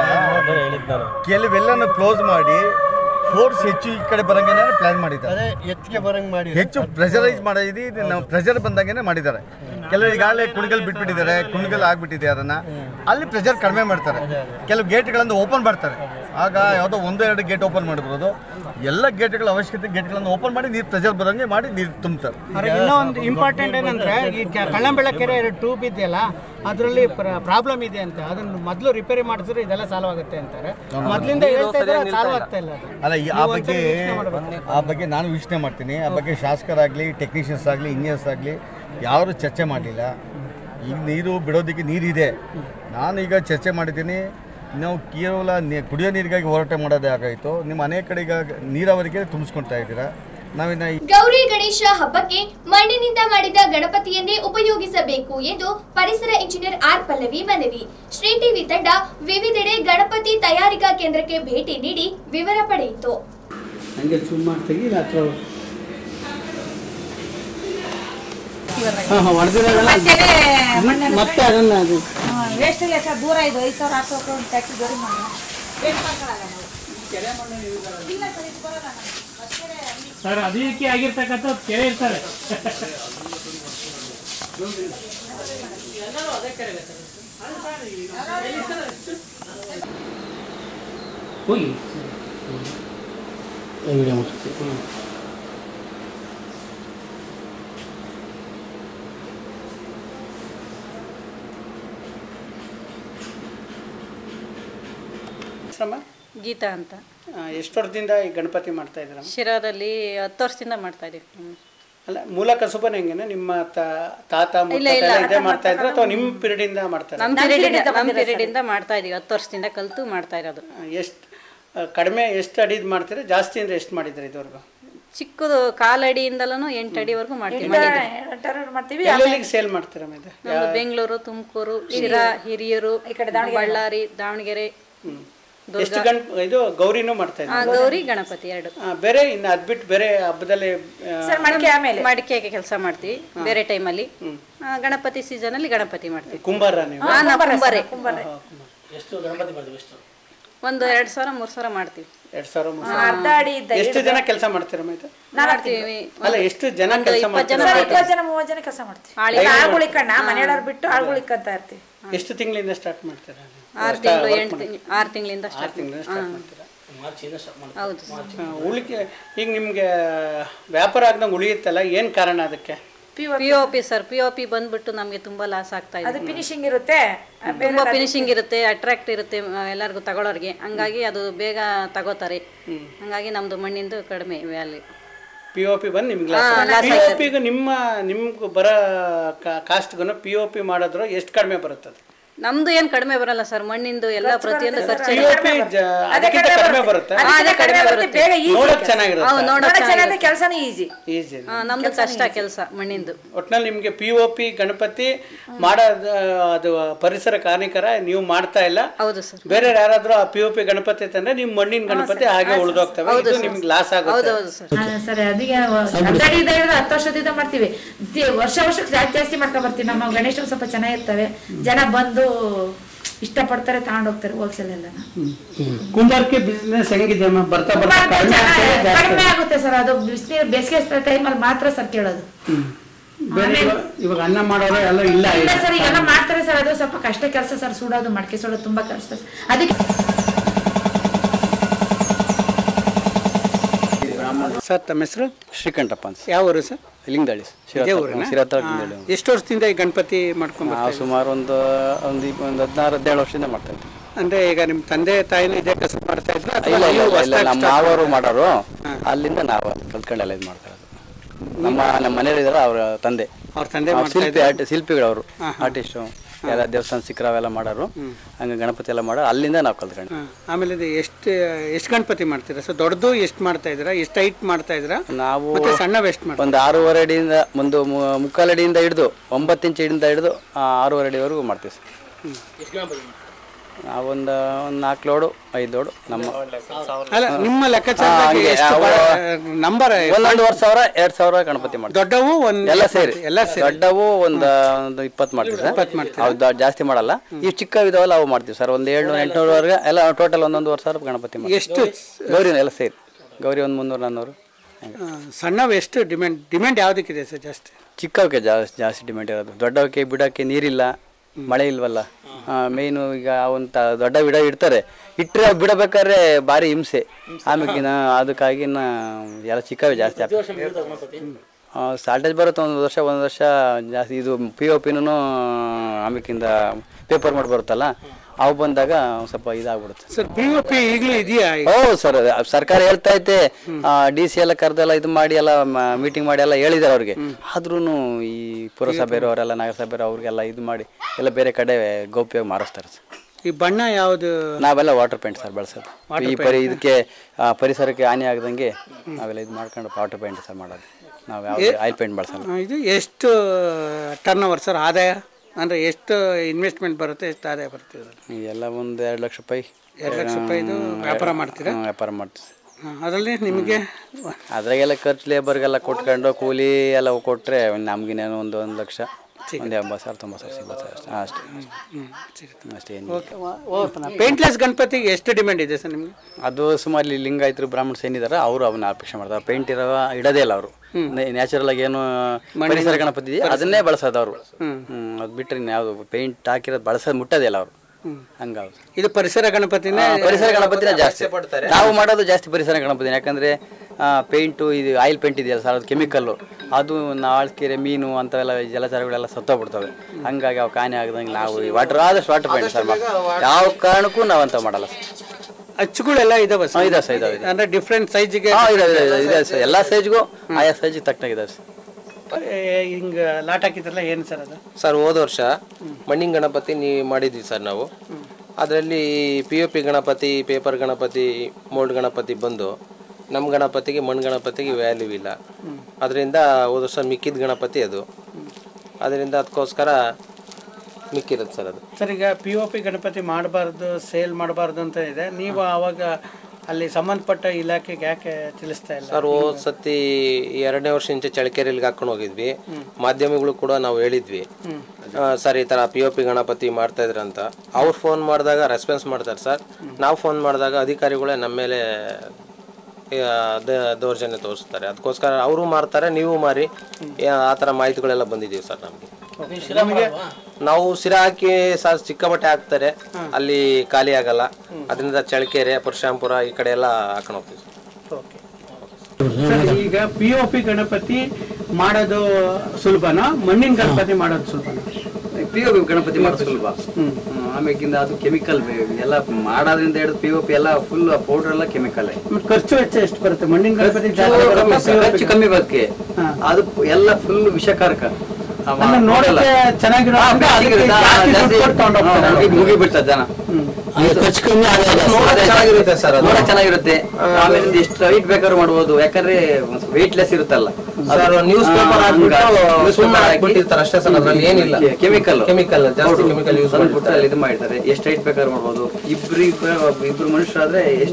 ಕೆಲವೆಲ್ಲನೂ ಕ್ಲೋಸ್ ಮಾಡಿ ಫೋರ್ಸ್ ಹೆಚ್ಚು ಈ ಕಡೆ ಬರಂಗೇನೆ ಪ್ಲಾನ್ ಮಾಡಿದ್ದಾರೆ ಹೆಚ್ಚಿಗೆ ಬರಂಗ್ ಮಾಡಿ ಹೆಚ್ಚು ಪ್ರೆಷರೈಸ್ ಮಾಡಿದ್ದು ಇದು ನಾವು ಪ್ರೆಷರ್ ಬಂದಂಗೆ ಮಾಡಿದ್ದಾರೆ ಕೆಲವು ಈಗಾಗಲೇ ಕುಣಿಗಲ್ ಬಿಟ್ಬಿಟ್ಟಿದ್ದಾರೆ ಕುಣಿಗಲ್ ಆಗ್ಬಿಟ್ಟಿದೆ ಅದನ್ನ ಅಲ್ಲಿ ಪ್ರೆಷರ್ ಕಡಿಮೆ ಮಾಡ್ತಾರೆ ಕೆಲವು ಗೇಟ್ಗಳನ್ನು ಓಪನ್ ಮಾಡ್ತಾರೆ ಆಗ ಯಾವುದೋ ಒಂದು ಎರಡು ಗೇಟ್ ಓಪನ್ ಮಾಡಿರ್ಬೋದು ಎಲ್ಲ ಗೇಟ್ಗಳ ಅವಶ್ಯಕತೆ ಗೇಟ್ಗಳನ್ನು ಓಪನ್ ಮಾಡಿ ನೀರು ಪ್ರೆಷರ್ ಬರಂಗೆ ಮಾಡಿ ನೀರು ತುಂಬ್ತಾರೆ ಅರೆ ಇನ್ನೊಂದು ಇಂಪಾರ್ಟೆಂಟ್ ಏನಂದ್ರೆ ಈ ಕ- ಕಳ್ಳಂಬೆಳ ಕೆರೆ ಎರಡು ಟ್ಯೂಬ್ ಇದೆಯಲ್ಲ ಅದರಲ್ಲಿ ಪ್ರಾಬ್ಲಮ್ ಇದೆ ಅಂತ ಅದನ್ನು ಮೊದಲು ರಿಪೇರಿ ಮಾಡಿಸಿದ್ರೆ ಇದೆಲ್ಲ ಸಾಲ್ವ್ ಆಗುತ್ತೆ ಅಂತಾರೆ ಮೊದಲಿಂದ ಹೇಳ್ತಾ ಇದ್ದಾರೆ ಸಾಲ್ವ್ ಆಗ್ತಾ ಇಲ್ಲ ಅದು ಅಲ್ಲ ಈ ಆ ನೀವು ಬಗ್ಗೆ ಒಂದ್ಸರಿ ಯೋಚ್ನೆ ಮಾಡ್ಬೇಕು. ಆ ಬಗ್ಗೆ ನಾನು ಯೋಚನೆ ಮಾಡ್ತೀನಿ ಆ ಬಗ್ಗೆ ಶಾಸಕರಾಗಲಿ ಟೆಕ್ನಿಷಿಯನ್ಸ್ ಆಗಲಿ ಇಂಜಿನಿಯರ್ಸ್ ಆಗಲಿ ಯಾರು ಚರ್ಚೆ ಮಾಡಲಿಲ್ಲ ಈಗ ನೀರು ಬಿಡೋದಕ್ಕೆ ನೀರಿದೆ ನಾನು ಈಗ ಚರ್ಚೆ ಮಾಡಿದ್ದೀನಿ ನಾವು ಕೇವಲ ನೀ- ಕುಡಿಯೋ ನೀರಿಗಾಗಿ ಹೋರಾಟ ಮಾಡೋದೇ ಆಗಾಯಿತು ನಿಮ್ಮ ಅನೇಕ ಕಡೆ ಈಗ ನೀರಾವರಿಗೆ ತುಂಬಿಸ್ಕೊಳ್ತಾ ಇದ್ದೀರಾ ನಾವಿನ್ನ ಈ- ಗೌರಿ ಗಣೇಶ ಹಬ್ಬಕ್ಕೆ ಮಣ್ಣಿನಿಂದ ಮಾಡಿದ ಗಣಪತಿಯನ್ನೇ ಉಪಯೋಗಿಸಬೇಕು ಎಂದು ಪರಿಸರ ಇಂಜಿನಿಯರ್ ಆರ್ ಪಲ್ಲವಿ ಮನವಿ ಶ್ರೀ ಟಿವಿ ತಂಡ ವಿವಿಧೆಡೆ ಗಣಪತಿ ತಯಾರಿಕಾ ಕೇಂದ್ರಕ್ಕೆ ಭೇಟಿ ನೀಡಿ ವಿವರ ಪಡೆಯಿತು ಹಂಗೆ ಜೂಮ್ ಮಾಡಿ ತೆಗೀರಿ ಅಥವಾ ಹಾಂ ಹಾಂ ಹೊಡೆದಿರೋದಲ್ಲ ಮತ್ತೆ ಅದನ್ನು ಅದು ವೇಸ್ಟ್ ಇಲ್ಲ ಸರ್ ದೂರ ಇದು ಐದು ಸಾವಿರ ಆರು ಸಾವಿರ ಒಂದು ಟ್ಯಾಕ್ಸಿ ಜೋಡಿ ಮಾಡಿ ವೇಸ್ಟ್ ಮಾಡ್ಕೊಳ್ಳಲ್ಲ ನಾವು ಇಲ್ಲ ಸರ್ ಇದು ಬರೋಲ್ಲ ನಮ್ಗೆ. ಸರ್ ಅದಕ್ಕೆ ಆಗಿರ್ತಕ್ಕಂಥ ಕೆರೆ ಇರ್ತಾರೆ ಹೋಗಿ ವಿಡಿಯೋ ಮಾಡ್ತೀವಿ ಶ್ರಮ ಗೀತಾ ಅಂತ ಆ, ಎಷ್ಟು ವರ್ಷದಿಂದ ಈ ಗಣಪತಿ ಮಾಡ್ತಾ ಇದ್ದೀರ ಶಿರಾದಲ್ಲಿ ಹತ್ತು ವರ್ಷದಿಂದ ಮಾಡ್ತಾ ಇದೀವಿ ಹ್ಮ್. ಅಲ್ಲ ಮೂಲ ಕಸುಬನ ಹೆಂಗೇನ ನಿಮ್ಮ ತ- ತಾತ ಇಲ್ಲ, ಮುತ್ತಾತ ಇಲ್ಲ. ಎಲ್ಲ ಇದೇ ಮಾಡ್ತಾ ಇದ್ರ ಅಥವಾ ನಿಮ್ಮ ಪೀರಿಯಡ್ ಇಂದ ಮಾಡ್ತಾರೆ ನಮ್ಮ ಪೀರಿಯಡ್ ನಮ್ಮ ಪೀರಿಯಡ್ ಇಂದ ಮಾಡ್ತಾ ಇದೀವಿ ಹತ್ತು ವರ್ಷದಿಂದ ಕಲ್ತು ಮಾಡ್ತಾ ಇರೋದು ಎಷ್ಟು ಕಡಿಮೆ ಎಷ್ಟು ಅಡಿದ್ ಮಾಡ್ತೀರಾ ಜಾಸ್ತಿ ಅಂದ್ರೆ ಎಷ್ಟು ಮಾಡಿದ್ರೆ ಇದುವರೆಗೂ ಚಿಕ್ಕದು ಕಾಲಡಿಯಿಂದಲೂ ಎಂಟು ಅಡಿವರೆಗೂ ಮಾಡ್ತೀವಿ ಮನೆಗೆ. ಎಲ್ಲೆಲ್ಲಿಗೆ ಸೇಲ್ ಮಾಡ್ತೀರಾ ಮೇಲೆ ನಮ್ದು ಬೆಂಗಳೂರು ತುಮಕೂರು ಶಿರಾ ಹಿರಿಯೂರು ಬಳ್ಳಾರಿ ದಾವಣಗೆರೆ ದುರ್ಗ. ಎಷ್ಟು ಗಣ ಇದು ಗೌರಿನೂ ಮಾಡ್ತಾ ಆ, ಇದ್ದಾರೆ ಗೌರಿ ಗಣಪತಿ ಎರಡು ಬೇರೆ ಇನ್ನು ಅದ್ಬಿಟ್ಟು ಬೇರೆ ಹಬ್ಬದಲ್ಲಿ ಆ, ಮಡಿಕೆಗೆ ಕೆಲಸ ಮಾಡ್ತೀವಿ ಬೇರೆ ಟೈಮಲ್ಲಿ ಗಣಪತಿ ಸೀಸನ್ ಅಲ್ಲಿ ಗಣಪತಿ ಮಾಡ್ತೀವಿ ಕುಂಬಾರ ನೀವು ಹಾ, ನಾವು ಕುಂಬಾರೆ ಎಷ್ಟು ಗಣಪತಿ ಬರ್ತೀವಿ ಎಷ್ಟು ಒಂದು ಎರಡ್ ಸಾವಿರ ಮೂರ್ ಸಾವಿರ ಮಾಡ್ತೀವಿ ಎರಡ್ ಸಾವಿರ ಮೂರು ಹಾ, ಸಾವಿರ. ಅರ್ಧ ಅಡಿ ಇದ್ದ ಎಷ್ಟು ಹಿಡಿದು- ಜನ ಕೆಲಸ ಮಾಡ್ತೀರಾ ಮತ್ತೆ ಮಾಡ್ತೀವಿ ಅಲ್ಲ ಎಷ್ಟು ಜನ ಒಂದು ಕೆಲಸ ಇಪ್ಪತ್ತು ಜನ ಮಾಡ್ತೀರಾ ಇಪ್ಪತ್ತು ಜನ ಮೂವತ್ತು ಜನ ಕೆಲಸ ಮಾಡ್ತೀವಿ ಆಳಿಗೆ ಆಳ್ಗಳು ಇಕ್ಕಣ್ಣ ಮನೆಯೊಳವ್ರು ಬಿಟ್ಟು ಆಳ್ಗಳು ಇಕ್ಕಂತ ಇರ್ತೀವಿ ಎಷ್ಟು ತಿಂಗಳಿಂದ ಸ್ಟಾರ್ಟ್ ಮಾಡ್ತೀರಾ ನೀವು? ಆರು Start ತಿಂಗಳು work ಎಂಟು ಮಾಡಿ- ತಿಂಗಳು ಆರು ತಿಂಗಳಿಂದ ಆರು ಸ್ಟಾರ್ಟ್ ತಿಂಗಳಿಂದ ಸ್ಟಾರ್ಟ್ ಮಾಡ್ತೀರಾ ಮಾರ್ಚಿಂದ ಸ್ಟಾರ್ಟ್ ಮಾಡ್ತಾರೆ ಹೌದು ಮಾರ್ಚ್ ಆ, ಉಳಿಕೆ ಈಗ ನಿಮಗೆ ವ್ಯಾಪಾರ ಆಗ್ದಂಗೆ ಉಳಿಯುತ್ತಲ್ಲ ಏನು ಕಾರಣ ಅದಕ್ಕೆ P O P sir P O P ಬಂದ್ಬಿಟ್ಟು ನಮಗೆ ತುಂಬಾ ಲಾಸ್ ಆಗ್ತಾ ಇದೆ ಅದು ಫಿನಿಶಿಂಗ್ ಇರುತ್ತೆ ತುಂಬಾ ಫಿನಿಶಿಂಗ್ ಇರುತ್ತೆ ಅಟ್ರಾಕ್ಟ್ ಇರುತ್ತೆ ಆ, ಎಲ್ಲರಿಗೂ ತಗೊಳ್ಳೋರಿಗೆ ಹಂಗಾಗಿ ಅದು ಬೇಗ ತಗೋತಾರೆ ಹಂಗಾಗಿ ನಮ್ದು ಮಣ್ಣಿಂದು ಕಡಿಮೆ ವ್ಯಾಲ್ಯೂ ಪಿ ಒ ಪಿ ಬಂದು ನಿಮ್ಗೆ ಹಾ, loss ಪಿ ಒ ಆಯ್ತದೆ. ಪಿಗೂ ನಿಮ್ಮ ನಿಮ್ಗೆ ಬರೋ ಕಾಸ್ಟ್ಗೂ ಪಿ ಒ ಪಿ ಮಾಡಿದ್ರು ಎಷ್ಟು ಕಡಿಮೆ ಬರುತ್ತದೆ ನಮ್ದು ಏನ್ ಕಡಿಮೆ ಬರಲ್ಲ ಸರ್ ಮಣ್ಣಿಂದು ಎಲ್ಲ ಪ್ರತಿಯೊಂದು ಖರ್ಚು ಪಿ ಒ ಪಿ ಅದಕ್ಕಿಂತ ಕಡಿಮೆ ಬರುತ್ತೆ ಹಾ, ಅದೇ ಕಡಿಮೆ ಬರುತ್ತೆ ಬೇಗ easy ನೋಡಕ್ ಕೆಲ್ಸ. ಚೆನ್ನಾಗಿರುತ್ತೆ ಹೌದು, ನೋಡಕ್ ನೋಡಕ್ ಚೆನ್ನಾಗಿದೆ ಚೆನ್ನಾಗಿರುತ್ತೆ. ಕೆಲಸನೂ ಈಸಿ ಈಸಿ ಹಾ, ನಮ್ದು ಕಷ್ಟ ಕೆಲಸ ಮಣ್ಣಿಂದು ಒಟ್ನಲ್ಲಿ ನಿಮಗೆ ಪಿ ಒ ಪಿ ಗಣಪತಿ ಮಾಡೋದು ಅದು ಪರಿಸರ ಕಾರ್ಮಿಕರ ನೀವು ಮಾಡ್ತಾ ಇಲ್ಲ ಹೌದು ಸರ್ ಬೇರೆ ಯಾರಾದ್ರೂ ಆ ಪಿ ಒ ಪಿ ಗಣಪತಿ ತಂದ್ರೆ ನಿಮ್ಮ ಮಣ್ಣಿನ ಗಣಪತಿ ಹಾಗೆ ಉಳಿದೋಗ್ತವೆ ಇದು ನಿಮ್ಗೆ ಲಾಸ್ ಆಗುತ್ತೆ ಸರ್ ಅದಕ್ಕೆ ಹನ್ನೆರಡಿಂದ ಹಿಡಿದು ಹತ್ತು ವರ್ಷದಿಂದ ಮಾಡ್ತೀವಿ ದಿ- ವರ್ಷ ವರ್ಷಕ್ಕೆ ಜಾಸ್ತಿ ಜಾಸ್ತಿ ಮಾಡ್ಕೊಂಡ್ ಬರ್ತೀವಿ ನಮ್ಮ ಗಣೇಶ ಸ್ವಲ್ಪ ಚೆನ್ನಾಗಿರ್ತವೆ ಜನ ಬಂದು ಇಷ್ಟಪಡ್ತಾರೆ ತಗೊಂಡೋಗ್ತಾರೆ ಹೋಲ್ಸೇಲ್ ಎಲ್ಲ ಕುಂಬಾರಿಕೆ ಬಿಸ್ನೆಸ್ ಹೆಂಗಿದೆ ಅಮ್ಮ? ಬರ್ತಾ ಬರ್ತಾ ಕಡಿಮೆ ಆಗ್ತದೆ, ಜಾಸ್ತಿ ಕಡಿಮೆ ಆಗುತ್ತೆ ಸರ್ ಅದು ಬಿಸಿನೀರು ಬೇಸಿಗೆ ಟೈಮಲ್ಲಿ ಮಾತ್ರ ಸರ್ ಕೇಳೋದು ಬೇರೆ ಇವಾಗ- ಇವಾಗ ಅನ್ನ ಮಾಡೋರು ಎಲ್ಲ ಇಲ್ಲ ಇಲ್ಲ ಈಗ. ಸರ್ ಎಲ್ಲ ಮಾಡ್ತಾರೆ ಸರ್ ಅದು ಸ್ವಲ್ಪ ಕಷ್ಟ ಕೆಲಸ ಸರ್ ಸುಡೋದು ಮಡಕೆ ಸುಡೋದು ತುಂಬಾ ಕಷ್ಟ ಸರ್. ಅದಕ್ಕೆ ಸರ್ ತಮ್ಮ ಹೆಸರು ಶ್ರೀಕಂಠಪ್ಪ ಅಂತ ಯಾವ ಊರು ಸರ್ ಲಿಂಗದಳ್ಳಿ ಇದೇ ಊರೇನಾ? ಶಿರತ್ತ ಹಾ. ಎಷ್ಟು ವರ್ಷದಿಂದ ಈ ಗಣಪತಿ ಮಾಡ್ಕೊಂಡು ನಾವು ಸುಮಾರು ಒಂದು ಒಂದು ಇಪ್ಪ- ಒಂದು ಹದಿನಾರು ಹದಿನೇಳು ವರ್ಷದಿಂದ ಮಾಡ್ತಾ ಇದ್ವಿ ಅಂದ್ರೆ ಈಗ ನಿಮ್ಮ ತಂದೆ ತಾಯಿನೂ ಇದೇ ಕೆಲಸ ಮಾಡ್ತಾ ಇದ್ರು ಅಥವಾ ಇಲ್ಲ ಇಲ್ಲ ನೀವು ಇಲ್ಲ, ಇಲ್ಲ ಹೊಸ್ದಾಗಿ ನಮ್ಮ start ಮಾವರು ಮಾಡೋರು ಅಲ್ಲಿಂದ ನಾವು ಕಲ್ತ್ಕೊಂಡೆಲ್ಲ ಇದು ಮಾಡ್ತಾ ಇರೋದು ನಮ್ಮ ನಮ್ಮ ಮನೇಲಿ ಇದಾರೆ ಅವ್ರ ತಂದೆ ಅವ್ರ ತಂದೆ ಅವ್ರು ಮಾಡ್ತಾ ಶಿಲ್ಪಿ ಇದ್ರು? ಆರ್ಟಿ ಶಿಲ್ಪಿಗಳು ಅವರು ಹಾ, ಹಾ. ಆರ್ಟಿಸ್ಟು ಎಲ್ಲ ದೇವಸ್ಥಾನ ಸಿಕ್ಕರ ಅವೆಲ್ಲ ಮಾಡೋರು ಹಂಗೆ ಗಣಪತಿ ಎಲ್ಲ ಮಾಡೋ ಅಲ್ಲಿಂದ ನಾವು ಕಲ್ತ್ಕೊಂಡ್ವಿ ಹಾ. ಆಮೇಲೆ ಇದು ಎಷ್ಟು ಎಷ್ಟು ಗಣಪತಿ ಮಾಡ್ತೀರಾ ಸೊ ದೊಡ್ಡದು ಎಷ್ಟು ಮಾಡ್ತಾ ಇದ್ದೀರಾ ಎಷ್ಟು ಹೈಟ್ ಮಾಡ್ತಾ ಇದ್ದೀರಾ ನಾವು ಮತ್ತೆ ಸಣ್ಣವು ಎಷ್ಟು ಮಾಡ್ತೀರಾ ಒಂದು ಆರೂವರೆ ಅಡಿಯಿಂದ ಒಂದು ಮು- ಮುಕ್ಕಾಲು ಅಡಿಯಿಂದ ಹಿಡಿದು ಒಂಬತ್ತು ಇಂಚ್ ಹಿಡಿಯಿಂದ ಹಿಡಿದು ಆ, ಆರೂವರೆ ಅಡಿವರೆಗೂ ಮಾಡ್ತೀವಿ ಸರ್ ಎಷ್ಟು ಗಣಪತಿ ನಾವೊಂದು ಒಂದು ನಾಲ್ಕು ಲೋಡು ಐದು ಲೋಡು ನಮ್ಮ ಅಲ್ಲ ನಿಮ್ಮ ಹಾ, ಲೆಕ್ಕಾಚಾರದಲ್ಲಿ ಹಂಗೆ ಎಷ್ಟು ಅವು- ನಂಬರ್ ಒಂದೊಂದುವರೆ ಸಾವಿರ ಎರಡು ಸಾವಿರ ಗಣಪತಿ ಮಾಡ್ತೀವಿ ದೊಡ್ಡವು ಒಂದು ಎಲ್ಲ ಸೇರಿ ಎಲ್ಲ ಸೇರಿ ದೊಡ್ಡವು ಒಂದು ಒಂದು ಇಪ್ಪತ್ತು ಮಾಡ್ತೀವಿ ಸರ್ ಇಪ್ಪತ್ತು ಮಾಡ್ತೀರಾ? ಅವು ದೊ- ಜಾಸ್ತಿ ಮಾಡಲ್ಲ ಈ ಚಿಕ್ಕ ಇದಾವಲ್ಲ ಅವು ಮಾಡ್ತೀವಿ ಸರ್ ಒಂದು ಏಳ್ನೂರು ಎಂಟುನೂರವರೆಗೆ ಎಲ್ಲ ಟೋಟಲ್ ಒಂದೊಂದುವರೆ ಸಾವಿರ ಗಣಪತಿ ಮಾಡ್ತೀವಿ. ಎಷ್ಟು? ಗೌರಿ ಎಲ್ಲ ಸೇರಿ ಗೌರಿ ಒಂದು ಮುನ್ನೂರು ನಾನ್ನೂರು ಆ, ಸಣ್ಣವು ಎಷ್ಟು ಡಿಮ್ಯಾಂಡ್ ಡಿಮ್ಯಾಂಡ್ ಯಾವುದಕ್ಕಿದೆ ಸರ್ ಜಾಸ್ತಿ ಚಿಕ್ಕವಕ್ಕೆ ಜಾಸ್ತಿ ಜಾಸ್ತಿ ಡಿಮ್ಯಾಂಡ್ ಇರೋದು ದೊಡ್ಡವಕ್ಕೆ ಬಿಡೋಕ್ಕೆ ನೀರಿಲ್ಲ ಮಳೆ ಇಲ್ವಲ್ಲ ಮೇಯ್ನು ಈಗ ಒಂದು ದೊಡ್ಡ ಬಿಡ ಇಡ್ತಾರೆ ಇಟ್ಟರೆ ಅವು ಬಿಡಬೇಕಾದ್ರೆ ಭಾರಿ ಹಿಂಸೆ ಆಮೇಲೆ ಅದಕ್ಕಾಗಿ ನಾ ಎಲ್ಲ ಚಿಕ್ಕವೇ ಜಾಸ್ತಿ ಪ್ರತಿ ವರ್ಷ ಬೀಳುತ್ತೆ ಗಣಪತಿ ಸಾಲ್ಟೇಜ್ ಬರುತ್ತೆ ಒಂದು ವರ್ಷ ಒಂದು ವರ್ಷ ಜಾಸ್ತಿ ಇದು ಪಿ ಒ ಪಿನೂ ಆಮೇಕಿಂದ ಪೇಪರ್ ಮಾಡಿ ಬರುತ್ತಲ್ಲ ಅವು ಬಂದಾಗ ಒಂದ್ ಸ್ವಲ್ಪ ಇದಾಗ್ಬಿಡುತ್ತೆ ಸರ್ ಪಿ ಒ ಪಿ ಈಗಲೂ ಇದೆಯಾ ಹೌದು ಸರ್ ಸರ್ಕಾರ ಹೇಳ್ತಾ ಐತೆ ಡಿ ಸಿ ಎಲ್ಲ ಕರೆದೆಲ್ಲ ಇದು ಮಾಡಿ ಎಲ್ಲ ಮೀಟಿಂಗ್ ಮಾಡಿ ಎಲ್ಲ ಹೇಳಿದ್ದಾರೆ ಅವ್ರಿಗೆ ಆದ್ರೂ ಈ ಪುರಸಭೆಯವರೆಲ್ಲ ನಗರಸಭೆ ಅವ್ರಿಗೆಲ್ಲ ಇದು ಮಾಡಿ ಎಲ್ಲ ಬೇರೆ ಕಡೆ ಗೌಪ್ಯ ಮಾರಿಸ್ತಾರೆ ಸರ್ ಈ ಬಣ್ಣ ಯಾವುದು ನಾವೆಲ್ಲ ವಾಟರ್ ಪೇಂಟ್ ಸರ್ ಬಳಸೋದು Water ಈ paint. ಪರಿ ಇದಕ್ಕೆ ಆ, ಪರಿಸರಕ್ಕೆ ಹಾನಿ ಆಗದಂಗೆ ನಾವೆಲ್ಲ ಇದು ಮಾಡ್ಕೊಂಡು ವಾಟರ್ ಪೇಂಟ್ ಸರ್ ಮಾಡೋದು ನಾವು ಯಾವುದೇ ಏ- ಆಯಿಲ್ ಪೇಂಟ್ ಬಳಸಲ್ಲ ಆ, ಇದು ಎಷ್ಟು ಟರ್ನ್ ಓವರ್ ಸರ್ ಆದಾಯ ಅಂದರೆ ಎಷ್ಟು ಇನ್ವೆಸ್ಟ್ಮೆಂಟ್ ಬರುತ್ತೆ ಎಷ್ಟು ಆದಾಯ ಬರುತ್ತೆ ಇದರಲ್ಲಿ ಎಲ್ಲ ಒಂದು ಎರಡು ಲಕ್ಷ ರೂಪಾಯಿ ಎರಡು ಲಕ್ಷ ರೂಪಾಯಿದು ಹ್ಮ್, ವ್ಯಾಪಾರ ಮಾಡ್ತೀರಾ? ಹ್ಮ್, ವ್ಯಾಪಾರ ಮಾಡ್ತೀವಿ ಅದರಲ್ಲಿ ನಿಮಗೆ ಅದ್ರಾಗೆಲ್ಲ ಖರ್ಚು ಲೇಬರ್ಗೆಲ್ಲ ಕೊಟ್ಕೊಂಡು ಕೂಲಿ ಎಲ್ಲ ಕೊಟ್ಟರೆ ನಮ್ಗಿನ್ನೇನು ಒಂದು ಒಂದು ಲಕ್ಷ ಒಂದು ಎಂಬತ್ತು ಸಾವಿರ ತೊಂಬತ್ತು ಸಾವಿರ ಸಿಗುತ್ತೆ ಅಷ್ಟೇ ಅಷ್ಟೇ ಅಷ್ಟೇ ಏನು ಪೇಂಟ್ಲೆಸ್ ಗಣಪತಿಗೆ ಎಷ್ಟು ಡಿಮ್ಯಾಂಡ್ ಇದೆ ಸರ್ ನಿಮಗೆ ಅದು ಸುಮಾರು ಇಲ್ಲಿ ಲಿಂಗಾಯತರು ಬ್ರಾಹ್ಮಣ್ಸ್ ಏನಿದಾರೆ ಅವರು ಅವನ್ನ ಅಪೇಕ್ಷೆ ಮಾಡ್ತಾರೆ ಪೇಂಟ್ ಇರೋ ಇಡೋದೇ ಇಲ್ಲ ಅವರು ನ್ಯಾಚುರಲ್ ಆಗಿ ಏನು ಮಣ್ಣಿನ ಪರಿಸರ ಗಣಪತಿ ಇದೆಯಾ ಅದನ್ನೇ ಬಳಸೋದು ಅವರು ಹ್ಮ್. ಹ್ಮ್ ಅದು ಬಿಟ್ಟರೆ ಯಾವುದು ಪೇಂಟ್ ಹಾಕಿರೋದು ಬಳಸೋದು ಮುಟ್ಟೋದೇ ಇಲ್ಲ ಅವರು ಹಂಗಾವ್ ಇದು ಪರಿಸರ ಗಣಪತಿನೇ ಆ, ಪರಿಸರ ಗಣಪತಿನೇ ಜಾಸ್ತಿ ನಾವು ಮಾಡೋದು ಜಾಸ್ತಿ ಪರಿಸರ ಗಣಪತಿ ಯಾಕಂದ್ರೆ ಪೇಂಟು ಇದು ಆಯಿಲ್ ಪೇಂಟ್ ಇದೆಯಲ್ಲ ಸರ್ ಅದು ಕೆಮಿಕಲ್ಲು ಅದು ನಾಳ್ಕೆರೆ ಮೀನು ಅಂಥವೆಲ್ಲ ಜಲಚರಗಳೆಲ್ಲ ಸತ್ತೋಗ್ಬಿಡ್ತವೆ ಹಂಗಾಗಿ ಅವು ಕಾಣೆ ಆಗದಂಗೆ ನಾವು ವಾಟರ್ ಆದಷ್ಟು ವಾಟರ್ ಪೇಂಟ್ ಸರ್ ಯಾವ ಕಾರಣಕ್ಕೂ ನಾವು ಅಂತ ಮಾಡಲ್ಲ ಸರ್ ಅಚ್ಚುಗಳೆಲ್ಲ ಇದಾವೆ ಹಾ, ಇದಾವೆ ಸರ್, ಇದಾವೆ, ಇದಾವೆ. ಅಂದ್ರೆ ಡಿಫ್ರೆಂಟ್ ಸೈಜ್ಗೆ ಹಾ, ಇದೆ, ಇದೆ, ಇದೆ, ಇದೆ ಸರ್ ಎಲ್ಲ ಸೈಜ್ಗೂ ಆಯಾ ಸೈಜಿಗೆ ತಕ್ಕನಾಗಿದ್ದಾವೆ ಸರ್ ಹಿಂಗೆ ಲಾಟ್ ಹಾಕಿದ್ರಲ್ಲ ಏನು ಸರ್ ಅದು ಸರ್ ಹೋದ ವರ್ಷ ಮಣ್ಣಿನ ಗಣಪತಿ ನೀ ಮಾಡಿದ್ವಿ ಸರ್ ನಾವು ಅದರಲ್ಲಿ P O P Ganapati paper Ganapati mould Ganapati ಬಂದು ನಮ್ಮ ಗಣಪತಿಗೆ ಮಣ್ಣು ಗಣಪತಿಗೆ ವ್ಯಾಲ್ಯೂ ಇಲ್ಲ ಅದರಿಂದ ಹೋದ ವರ್ಷ ಮಿಕ್ಕಿದ ಗಣಪತಿ ಅದು ಅದರಿಂದ ಅದಕ್ಕೋಸ್ಕರ ಮಿಕ್ಕಿರೋದು ಸರ್ ಅದು ಸರ್ ಈಗ ಪಿ ಒ ಪಿ ಗಣಪತಿ ಮಾಡಬಾರ್ದು ಸೇಲ್ ಮಾಡಬಾರ್ದು ಅಂತ ಇದೆ ನೀವು ಆವಾಗ ಅಲ್ಲಿ ಸಂಬಂಧಪಟ್ಟ ಇಲಾಖೆಗೆ ಯಾಕೆ ತಿಳಿಸ್ತಾ ಇಲ್ಲ ಸರ್ ಹೋದ ಸತಿ ಎರಡನೇ ವರ್ಷ ಇಂಚೆ ಚಳಕೆರೆಯಲ್ಲಿ ಹಾಕೊಂಡು ಹೋಗಿದ್ವಿ ಮಾಧ್ಯಮಗಳು ಕೂಡ ನಾವು ಹೇಳಿದ್ವಿ ಹ್ಮ್. ಆ, ಸರ್ ಈ ಥರ ಪಿ ಒ ಪಿ ಗಣಪತಿ ಮಾಡ್ತಾ ಇದ್ರಂತ ಅವ್ರು ಫೋನ್ ಮಾಡಿದಾಗ ರೆಸ್ಪಾನ್ಸ್ ಮಾಡ್ತಾರೆ ಸರ್ ನಾವು ಫೋನ್ ಮಾಡಿದಾಗ ಅಧಿಕಾರಿಗಳೇ ನಮ್ಮ ಮೇಲೆ ಆ, ದ- ದೌರ್ಜನ್ಯ ತೋರಿಸ್ತಾರೆ ಅದಕ್ಕೋಸ್ಕರ ಅವರು ಮಾರ್ತಾರೆ ನೀವು ಮಾರಿ ಆ- ಆ ಥರ ಮಾಹಿತಿಗಳೆಲ್ಲ ಬಂದಿದ್ದೀವಿ ಸರ್ ನಮಗೆ ನೀವು ಶಿರಾ ಮಾಡುವಾ? ನಾವು ಸಿರಾ ಹಾಕಿ ಸರ್ ಸಿಕ್ಕಾಪಟ್ಟೆ ಹಾಕ್ತಾರೆ ಅಲ್ಲಿ ಖಾಲಿ ಆಗಲ್ಲ ಅದರಿಂದ ಚಳ್ಳಕೆರೆ ಪರಶುರಾಂಪುರ ಈ ಕಡೆ ಎಲ್ಲ ಹಾಕೊಂಡು ಹೋಗ್ತೀವಿ ಸರ್ ಈಗ ಪಿ ಒ ಪಿ ಗಣಪತಿ ಮಾಡೋದು ಸುಲಭನಾ ಮಣ್ಣಿನ ಗಣಪತಿ ಮಾಡೋದು ಸುಲಭನಾ ಪಿ ಒ ಪಿ ಗಣಪತಿ ಮಾಡೋದು ಸುಲಭ ಆಮೇಕಿಂದ ಅದು ಕೆಮಿಕಲ್ ಎಲ್ಲ ಮಾಡೋದ್ರಿಂದ ಹಿಡಿದು ಪಿ ಒ ಪಿ ಎಲ್ಲ ಫುಲ್ ಪೌಡರ್ ಎಲ್ಲ ಕೆಮಿಕಲ್ ಮತ್ತೆ ಖರ್ಚು ವೆಚ್ಚ ಎಷ್ಟು ಬರುತ್ತೆ ಮಣ್ಣಿನ ಗಣಪತಿ ಜಾಸ್ತಿ ಬರುತ್ತಾ? ಖರ್ಚು ಕಮ್ಮಿ ಬದುಕೆ ಅದು ಎಲ್ಲ ಫುಲ್ ವಿಷಕಾರಕ ಅವ ಅಂದ್ರೆ ನೋಡಕ್ಕೆ ಚೆನ್ನಾಗಿರೋ ಹಾ, ಅಂದ್ರೆ ಅದಕ್ಕೆ ಚೆನ್ನಾಗಿರುತ್ತೆ. ಜಾಸ್ತಿ ಜಾಸ್ತಿ ದುಡ್ಡು ಕೊಟ್ಟು ತಗೊಂಡೋಗ್ತಾರೆ. ಹಾ, ಮುಗಿ- ಮುಗಿಬಿಡ್ತಾರೆ ಜನ ಖರ್ಚು ಕಮ್ಮಿ ನೋಡಕ್ಕೆ ಚೆನ್ನಾಗಿರುತ್ತೆ ಸರ್ ಅದು. ನೋಡಕ್ಕೆ ಚೆನ್ನಾಗಿರುತ್ತೆ ಆಮೇಲೆ ಎಷ್ಟು ಹೈಟ್ ಬೇಕಾದ್ರೂ ಮಾಡ್ಬೋದು ಯಾಕಂದ್ರೆ ವೆಯ್ಟ್ ಲೆಸ್ ಇರುತ್ತಲ್ಲ ಸರ್ ನ್ಯೂಸ್ ಪೇಪರ್ ಹಾಕ್ಬಿಟ್ಟು ಸುಮ್ಮನೆ ಹಾಕ್ಬಿಟ್ಟಿರ್ತಾರೆ ಅಷ್ಟೇ ಸರ್ ಅದ್ರಲ್ಲಿ ಏನಿಲ್ಲ ಕೆಮಿಕಲ್ ಕೆಮಿಕಲ್ ಜಾಸ್ತಿ ಕೆಮಿಕಲ್ ಯೂಸ್ ಅದನ್ನ ಬಿಟ್ಟು ಅಲ್ಲಿ ಇದು ಮಾಡಿರ್ತಾರೆ ಎಷ್ಟು ಹೈಟ್ ಬೇಕಾದ್ರೂ ಮಾಡ್ಬೋದು ಇಬ್ರು ಇಬ್ರು ಇಬ್ರು ಮನುಷ್ಯರಾದ್ರೆ ಎಷ್ಟು